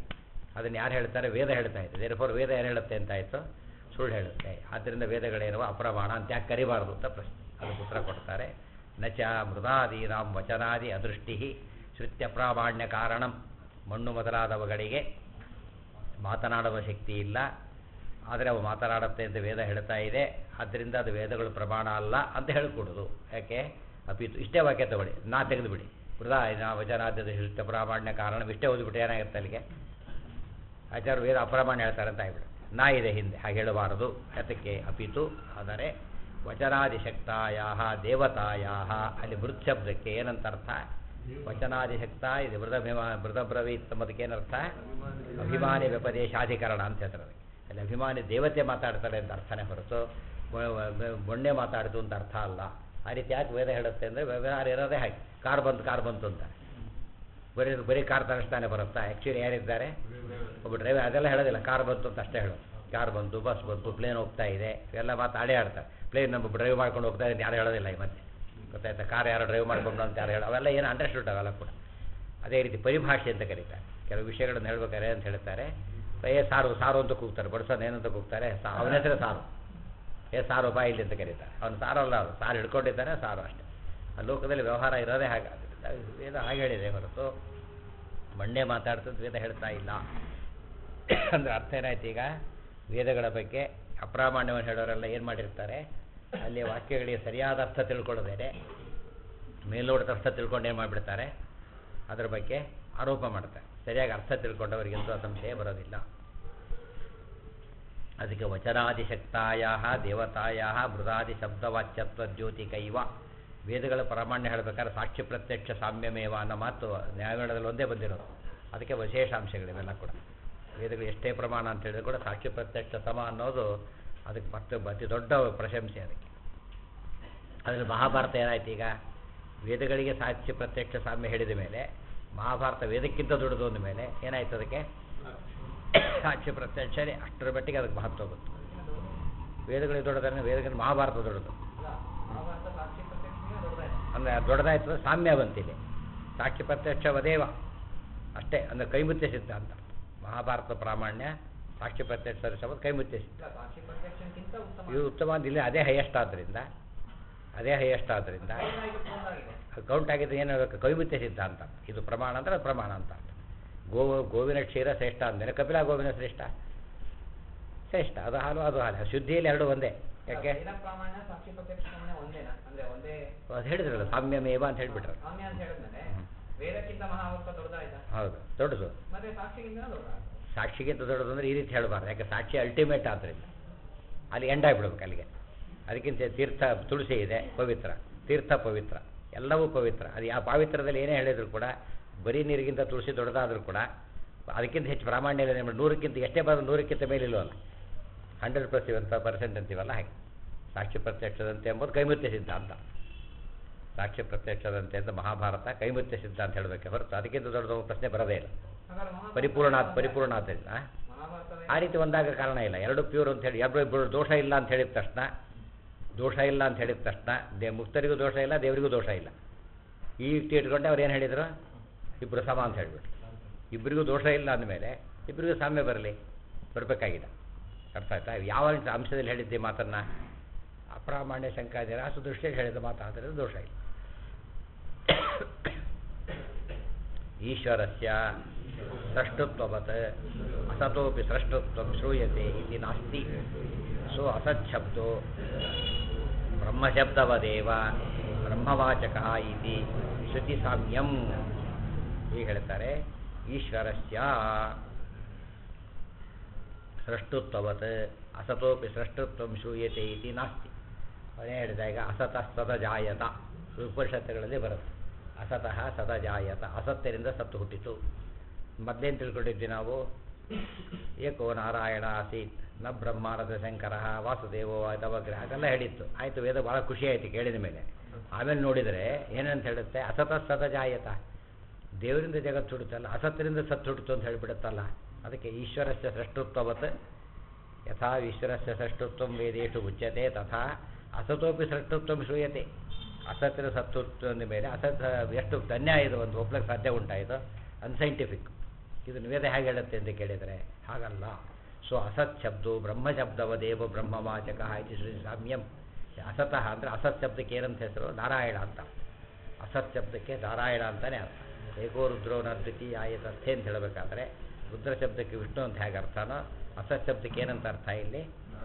ಅದನ್ನು ಯಾರು ಹೇಳ್ತಾರೆ ವೇದ ಹೇಳ್ತಾ ಇದೆ ದೇರ್ಫೋರ್ ವೇದ ಏನು ಹೇಳುತ್ತೆ ಅಂತ ಆಯಿತು ಸುಳ್ಳು ಹೇಳುತ್ತೆ ಆದ್ದರಿಂದ ವೇದಗಳೇನವ ಅಪ್ರಮಾಣ ಅಂತ ಯಾಕೆ ಕರಿಬಾರ್ದು ಅಂತ ಪ್ರಶ್ನೆ ಅದಕ್ಕೆ ಉತ್ತರ ಕೊಡ್ತಾರೆ ನಚ ಮೃದಾದೀನಾಂ ವಚನಾದಿ ಅದೃಷ್ಟಿ ಶ್ರುತ್ಯ ಪ್ರಾಮಾಣ್ಯ ಕಾರಣಂ ಮಣ್ಣು ಮೊದಲಾದವುಗಳಿಗೆ ಮಾತನಾಡುವ ಶಕ್ತಿ ಇಲ್ಲ ಆದರೆ ಅವು ಮಾತನಾಡುತ್ತೆ ಅಂತ ವೇದ ಹೇಳ್ತಾ ಇದೆ ಆದ್ದರಿಂದ ಅದು ವೇದಗಳು ಪ್ರಮಾಣ ಅಲ್ಲ ಅಂತ ಹೇಳ್ಕೊಡೋದು ಯಾಕೆ ಅಪಿತು ಇಷ್ಟೇ ವಾಕ್ಯ ತಗೊಳ್ಳಿ ನಾ ತೆಗೆದುಬಿಡಿ ವೃದಾ ನಾ ವಚನಾದ್ಯದ ಶ್ರುತ್ಯ ಪ್ರಾಮಾಣ್ಯ ಕಾರಣ ಇಷ್ಟೇ ಓದಿಬಿಟ್ಟು ಏನಾಗುತ್ತೆ ಅಲ್ಲಿಗೆ ಆಚಾರ್ಯ ವೇದ ಅಪ್ರಮಾಣ ಹೇಳ್ತಾರೆ ಅಂತ ಆಗ್ಬಿಡು ನಾ ಇದೆ ಹಿಂದೆ ಹಾಗೆ ಹೇಳಬಾರದು ಅದಕ್ಕೆ ಅಪಿತು ಆದರೆ ವಚನಾದಿಶಕ್ತಾಯ ದೇವತಾಯ ಅಲ್ಲಿ ಮೃತ್ ಶಬ್ದಕ್ಕೆ ಏನಂತ ಅರ್ಥ ವಚನಾದಿಶಕ್ತ ಇದು ಮೃದಭಿಮಾ ಮೃದಬ್ರವೀತ್ ಎಂಬುದಕ್ಕೆ ಏನರ್ಥ ಅಭಿಮಾನಿ ವ್ಯಪದೇಶಾಧಿಕರಣ ಅಂತ ಹೇಳ್ತಾರೆ ಅದಕ್ಕೆ. ಅಲ್ಲಿ ಅಭಿಮಾನಿ ದೇವತೆ ಮಾತಾಡ್ತಾರೆ ಅಂತ ಅರ್ಥನೇ ಹೊರತು ಬ- ಬ- ಬೊಣ್ಣೆ ಮಾತಾಡಿತು ಅಂತ ಅರ್ಥ ಅಲ್ಲ ಆ ರೀತಿ ಯಾಕೆ ವೇದ ಹೇಳುತ್ತೆ ಅಂದರೆ ವ್ಯವಹಾರ ಇರೋದೇ ಹಾಗೆ ಕಾರ್ ಬಂತು ಕಾರ್ ಬಂತು ಅಂತ ಬರೀ ಬರೀ ಕಾರ್ ತರಿಸ್ತಾನೆ ಬರುತ್ತಾ ಆ್ಯಕ್ಚುಲಿ ಯಾರಿದ್ದಾರೆ ಒಬ್ಬ ಡ್ರೈವರ್ ಅದೆಲ್ಲ ಹೇಳೋದಿಲ್ಲ ಕಾರ್ ಬಂತು ಅಂತ ಅಷ್ಟೇ ಹೇಳೋದು ಕಾರ್ ಬಂತು ಬಸ್ ಬಂತು ಪ್ಲೇನ್ ಹೋಗ್ತಾ ಇದೆ ಇವೆಲ್ಲ ಮಾತು ಆಡೇ ಆಡ್ತಾರೆ ಪ್ಲೇನ್ ನಮ್ಮ ಡ್ರೈವ್ ಮಾಡ್ಕೊಂಡು ಹೋಗ್ತಾ ಇದೆ ಯಾರು ಹೇಳೋದಿಲ್ಲ ಈ ಮತ್ತೆ ಗೊತ್ತಾಯ್ತಾ ಕಾರ್ ಯಾರು ಡ್ರೈವ್ ಮಾಡ್ಕೊಂಡು ಅಂತ ಯಾರು ಹೇಳೋ ಅವೆಲ್ಲ ಏನು ಅಂಡರ್ಸ್ಟುಡ್ ಅವೆಲ್ಲ ಕೂಡ ಅದೇ ರೀತಿ ಪರಿಭಾಷೆ ಅಂತ ಕರೀತಾರೆ ಕೆಲವು ವಿಷಯಗಳನ್ನು ಹೇಳ್ಬೇಕಾರೆ ಅಂತ ಹೇಳ್ತಾರೆ ಏ ಸಾರು ಸಾರು ಅಂತ ಕೂಗ್ತಾರೆ ಬಡಿಸೋದು ಏನಂತ ಕೂಗ್ತಾರೆ ಸಾ ಅವನ ಹೆಸರೇ ಸಾರು ಏ ಸಾರು ಬಾ ಇಲ್ಲಿ ಅಂತ ಕರೀತಾರೆ ಅವನು ಸಾರು ಅಲ್ಲ ಅವರು ಸಾರು ಹಿಡ್ಕೊಂಡಿದ್ದಾನೆ ಸಾರು ಅಷ್ಟೇ ಆ ಲೋಕದಲ್ಲಿ ವ್ಯವಹಾರ ಇರೋದೇ ಹಾಗೆ ವೇದ ಹಾಗೆ ಹೇಳಿದೆ ಹೊರತು ಮಂಡೆ ಮಾತಾಡ್ತದ್ದು ವೇದ ಹೇಳ್ತಾ ಇಲ್ಲ ಅಂದರೆ ಅರ್ಥ ಏನಾಯ್ತು ಈಗ ವೇದಗಳ ಬಗ್ಗೆ ಅಪ್ರಾಮಾಣ್ಯವನ್ನು ಹೇಳೋರೆಲ್ಲ ಏನು ಮಾಡಿರ್ತಾರೆ ಅಲ್ಲಿ ವಾಕ್ಯಗಳಿಗೆ ಸರಿಯಾದ ಅರ್ಥ ತಿಳ್ಕೊಳ್ಳೋದೇನೆ ಮೇಲೋಟದ ಅರ್ಥ ತಿಳ್ಕೊಂಡು ಏನು ಮಾಡಿಬಿಡ್ತಾರೆ ಅದರ ಬಗ್ಗೆ ಆರೋಪ ಮಾಡ್ತಾರೆ ಸರಿಯಾಗಿ ಅರ್ಥ ತಿಳ್ಕೊಂಡವರಿಗೆ ಎಂಥ ಸಂಶಯ ಬರೋದಿಲ್ಲ ಅದಕ್ಕೆ ವಚನಾದಿಶಕ್ತಾಯ ದೇವತಾಯ ಮೃದಾದಿ ಶಬ್ದವಾಚ್ಯತ್ವ ದ್ಯೋತಿಕೈವ ವೇದಗಳ ಪ್ರಾಮಾಣ್ಯ ಹೇಳಬೇಕಾದ್ರೆ ಸಾಕ್ಷಿ ಪ್ರತ್ಯಕ್ಷ ಸಾಮ್ಯಮೇವ ಅನ್ನೋ ಮಾತು ನ್ಯಾಯಗಣದಲ್ಲಿ ಒಂದೇ ಬಂದಿರೋದು ಅದಕ್ಕೆ ವಿಶೇಷಾಂಶಗಳಿವೆಲ್ಲ ಕೂಡ ವೇದಗಳು ಎಷ್ಟೇ ಪ್ರಮಾಣ ಅಂತ ಹೇಳಿದ್ರು ಕೂಡ ಸಾಕ್ಷಿ ಪ್ರತ್ಯಕ್ಷ ಸಮ ಅನ್ನೋದು ಅದಕ್ಕೆ ಮತ್ತೆ ಅತಿ ದೊಡ್ಡ ಪ್ರಶಂಸೆ ಅದಕ್ಕೆ ಅದರಲ್ಲಿ ಮಹಾಭಾರತ ಏನಾಯ್ತು ಈಗ ವೇದಗಳಿಗೆ ಸಾಕ್ಷಿ ಪ್ರತ್ಯಕ್ಷ ಸಾಮ್ಯ ಹೇಳಿದ ಮೇಲೆ ಮಹಾಭಾರತ ವೇದಕ್ಕಿಂತ ದೊಡ್ಡದು ಅಂದ ಮೇಲೆ ಏನಾಯ್ತು ಅದಕ್ಕೆ ಸಾಕ್ಷಿ ಪ್ರತ್ಯಕ್ಷನೇ ಅಷ್ಟರ ಮಟ್ಟಿಗೆ ಅದಕ್ಕೆ ಮಹತ್ವ ಬಂತು ವೇದಗಳಿಗೆ ದೊಡ್ಡದನ್ನು ವೇದಗಳಿಗೆ ಮಹಾಭಾರತ ದೊಡ್ಡದು ಅಂದರೆ ದೊಡ್ಡದಾಯ್ತು ಸಾಮ್ಯ ಬಂತಿದೆ ಸಾಕ್ಷಿ ಪ್ರತ್ಯಕ್ಷ ವದೇವ ಅಷ್ಟೇ ಅಂದರೆ ಕೈಮುತ್ಯ ಸಿದ್ಧಾಂತ ಮಹಾಭಾರತ ಪ್ರಾಮಾಣ್ಯ ಸಾಕ್ಷಿ ಪ್ರತ್ಯಕ್ಷ ಶಬ್ದ ಕೈಮುತ್ಯ ಸಿದ್ಧ ಇದು ಉತ್ತಮ ಅಂತ ಇಲ್ಲಿ ಅದೇ ಹೈಯೆಸ್ಟ್ ಆದ್ದರಿಂದ ಅದೇ ಹೈಯೆಸ್ಟ್ ಆದ್ದರಿಂದ ಕೌಂಟ್ ಆಗಿದ್ದು ಏನು ಹೇಳಬೇಕು ಕೈಮುತ್ಯ ಸಿದ್ಧಾಂತ ಇದು ಪ್ರಮಾಣ ಅಂದರೆ ಅದು ಪ್ರಮಾಣ ಅಂತ ಅರ್ಥ. ಗೋ ಗೋವಿನ ಕ್ಷೀರ ಶ್ರೇಷ್ಠ ಅಂದಮೇಲೆ ಕಪಿಲ ಗೋವಿನ ಶ್ರೇಷ್ಠ ಶ್ರೇಷ್ಠ ಅದು ಹಾಲು ಅದು ಹಾಲು ಶುದ್ಧಿಯಲ್ಲಿ ಎರಡು ಒಂದೇ ಯಾಕೆ ಪ್ರಾಮಾಣ್ಯ ಸಾಕ್ಷಿ ಪ್ರತ್ಯಕ್ಷ ಪ್ರಮಾಣ ಒಂದೇನಾ ಅಂದ್ರೆ ಒಂದೇ ಅದು ಹೇಳಿದ್ರಲ್ಲ ಸಾಮ್ಯಮೇವ ಅಂತ ಹೇಳಿಬಿಟ್ರು ಸಾಮ್ಯ ಅಂತ ಹೇಳಿದ್ಮೇಲೆ ಹ್ಮ್. ವೇದಕ್ಕಿಂತ ಮಹಾವಸ್ತ ದೊಡ್ಡದಾಯ್ತಾ ಹೌದು ದೊಡ್ಡದು ಮತ್ತೆ ಸಾಕ್ಷಿಗಿಂತ ದೊಡ್ಡ ಸಾಕ್ಷಿಗಿಂತ ದೊಡ್ಡದು ಅಂದರೆ ಈ ರೀತಿ ಹೇಳಬಾರ್ದು ಯಾಕೆ ಸಾಕ್ಷಿ ಅಲ್ಟಿಮೇಟ್ ಆದ್ದರಿಂದ ಅಲ್ಲಿ ಎಂಡ್ ಆಗಿಬಿಡ್ಬೇಕು ಅಲ್ಲಿಗೆ ಅದಕ್ಕಿಂತ ತೀರ್ಥ ತುಳಸಿ ಇದೆ ಪವಿತ್ರ ತೀರ್ಥ ಪವಿತ್ರ ಎಲ್ಲವೂ ಪವಿತ್ರ ಅದು ಯಾವ ಪಾವಿತ್ರದಲ್ಲಿ ಏನೇ ಹೇಳಿದ್ರು ಕೂಡ ಬರೀ ನೀರಿಗಿಂತ ತುಳಸಿ ದೊಡ್ಡದಾದರೂ ಕೂಡ ಅದಕ್ಕಿಂತ ಹೆಚ್ಚು ಪ್ರಾಮಾಣ್ಯ ಇಲ್ಲ ನಿಮ್ಗೆ ನೂರಕ್ಕಿಂತ ಎಷ್ಟೇ ಬರೋದು ನೂರಕ್ಕಿಂತ ಮೇಲಿಲ್ವಲ್ಲ ಹಂಡ್ರೆಡ್ ಪ್ಲಸ್ ಇವಂತ ಪರ್ಸೆಂಟ್ ಅಂತೀವಲ್ಲ ಹಾಗೆ ಸಾಕ್ಷಿ ಪ್ರತ್ಯಕ್ಷದಂತೆ ಎಂಬುದು ಕೈಮುತ್ಯ ಸಿದ್ಧಾಂತ ಸಾಕ್ಷಿ ಪ್ರತ್ಯಕ್ಷದಂತೆ ಅಂತ ಮಹಾಭಾರತ ಕೈಮುತ್ಯ ಸಿದ್ಧಾಂತ ಹೇಳಬೇಕೆ ಹೊರತು ಅದಕ್ಕಿಂತ ದೊಡ್ಡದು ಪ್ರಶ್ನೆ ಬರೋದೇ ಇಲ್ಲ ಹಾಗಾದ್ರೆ ಮಹಾಭಾರತ- ಪರಿಪೂರ್ಣ ಪರಿಪೂರ್ಣ ಆದ್ದರಿಂದ ಮಹಾಭಾರತವೇ ಆ ರೀತಿ ಒಂದಾಗ ಕಾರಣ ಇಲ್ಲ ಎರಡು ಪ್ಯೂರ್ ಅಂತ ಹೇಳಿ ಎರಡು ಇಬ್ಬರು ದೋಷ ಇಲ್ಲ ಅಂತ ಹೇಳಿದ ತಕ್ಷಣ ದೋಷ ಇಲ್ಲ ಅಂತ ಹೇಳಿದ ತಕ್ಷಣ ದೇ ಮುಕ್ತರಿಗೂ ದೋಷ ಇಲ್ಲ ದೇವರಿಗೂ ದೋಷ ಇಲ್ಲ ಈ ಯುಕ್ತಿ ಇಟ್ಕೊಂಡೆ ಅವ್ರು ಏನು ಹೇಳಿದರು ಇಬ್ಬರು ಸಮ ಅಂತ ಹೇಳಿಬಿಟ್ಟು ಇಬ್ಬರಿಗೂ ದೋಷ ಇಲ್ಲ ಅಂದಮೇಲೆ ಇಬ್ಬರಿಗೂ ಸಾಮ್ಯ ಬರಲಿ ಬರಬೇಕಾಗಿಲ್ಲ ಅರ್ಥ ಆಯ್ತಾ ಯಾವ ರೀತಿ ಅಂಶದಲ್ಲಿ ಹೇಳಿದ್ದೆ ಮಾತನ್ನು ಅಪ್ರಾಮಾಣ್ಯ ಶಂಕಾದಿ ರಾಸು ದೃಷ್ಟಿಯಲ್ಲಿ ಹೇಳಿದ ಮಾತು ಆದ್ದರಿಂದ ದೋಷ ಇಲ್ಲ ಈಶ್ವರಸ್ಯ ಸೃಷ್ಟುತ್ವವತ್ ಅಸತೋಪಿ ಸೃಷ್ಟುತ್ವ ಶ್ರೂಯತೆ ಇತಿ ನಾಸ್ತಿ ಸೊ ಅಸಚ್ಛಬ್ದೋ ಬ್ರಹ್ಮಶಬ್ದವದೇವ ಬ್ರಹ್ಮವಾಚಕ ಇತಿ ಶ್ರುತಿ ಸಾಮ್ಯಂ ಹೀಗೆ ಹೇಳ್ತಾರೆ ಈಶ್ವರಸ್ಯ ಸೃಷ್ಟುತ್ವವತ್ ಅಸತೋಪಿ ಸೃಷ್ಟುತ್ವ ಶ್ರೂಯತೆ ಇತಿ ನಾಸ್ತಿ ಅವನೇ ಹೇಳಿದ ಈಗ ಅಸತಃ ಸದಜಾಯತ ಉಪನಿಷತ್ತುಗಳಲ್ಲಿ ಬರುತ್ತೆ ಅಸತಃ ಸದಜಾಯತ ಅಸತ್ಯರಿಂದ ಸತ್ತು ಹುಟ್ಟಿತು ಮೊದಲೇನು ತಿಳ್ಕೊಂಡಿದ್ವಿ ನಾವು ಏಕೋ ನಾರಾಯಣ ಆಸೀತ್ ನ ಬ್ರಹ್ಮಾನದ ಶಂಕರ ವಾಸುದೇವೋ ತವಗ್ರಹ ಅದೆಲ್ಲ ಹೇಳಿತ್ತು ಆಯಿತು ವೇದ ಭಾಳ ಖುಷಿ ಆಯಿತು ಕೇಳಿದ ಮೇಲೆ ಆಮೇಲೆ ನೋಡಿದರೆ ಏನಂತ ಹೇಳುತ್ತೆ ಅಸತಃ ಸದಜಾಯತ ದೇವರಿಂದ ಜಗತ್ತು ಹುಡುತ್ತಲ್ಲ ಅಸತ್ಯರಿಂದ ಸತ್ತು ಹುಟ್ಟಿತು ಅಂತ ಹೇಳಿಬಿಡುತ್ತಲ್ಲ ಅದಕ್ಕೆ ಈಶ್ವರಸ್ಯ ಸೃಷ್ಟುತ್ವವತ್ ಯಥಾ ಈಶ್ವರಸ್ಯ ಸೃಷ್ಟುತ್ವ ವೇದೇಶು ಉಚ್ಯತೆ ತಥಾ ಅಸತೋಪಿ ಸೃಷ್ಟುತ್ವ ಶ್ರೂಯತೆ ಅಸತ್ಯದ ಸತ್ತು ಅಂದ ಮೇಲೆ ಅಸತ್ ಎಷ್ಟು ಅನ್ಯಾಯ ಇದು ಒಂದು ಒಪ್ಲಕ್ಕೆ ಸಾಧ್ಯ ಉಂಟಾಯಿತು ಅನ್ಸೈಂಟಿಫಿಕ್ ಇದನ್ನು ವೇದ ಹೇಗೆ ಹೇಳುತ್ತೆ ಅಂತ ಕೇಳಿದರೆ ಹಾಗಲ್ಲ ಸೊ ಅಸತ್ ಶಬ್ದೋ ಬ್ರಹ್ಮ ಶಬ್ದವದೇವ ಬ್ರಹ್ಮವಾಚಕ ಇತಿ ಶ್ರೀ ಸಾಮ್ಯಂ ಅಸತಃ ಅಂದರೆ ಅಸತ್ ಶಬ್ದಕ್ಕೆ ಏನಂತ ಹೆಸರು ನಾರಾಯಣ ಅಂತ ಅಸತ್ ಶಬ್ದಕ್ಕೆ ನಾರಾಯಣ ಅಂತಲೇ ಅರ್ಥ ಏಕೋ ರುದ್ರೋ ನರ್ದಿತಿ ಆಯತಸ್ಥೆ ಅಂತ ಹೇಳಬೇಕಾದ್ರೆ ರುದ್ರ ಶಬ್ದಕ್ಕೆ ವಿಷ್ಣು ಅಂತ ಹೇಗೆ ಅರ್ಥನೋ ಅಸತ್ ಶಬ್ದಕ್ಕೆ ಏನಂತ ಅರ್ಥ ಇಲ್ಲಿ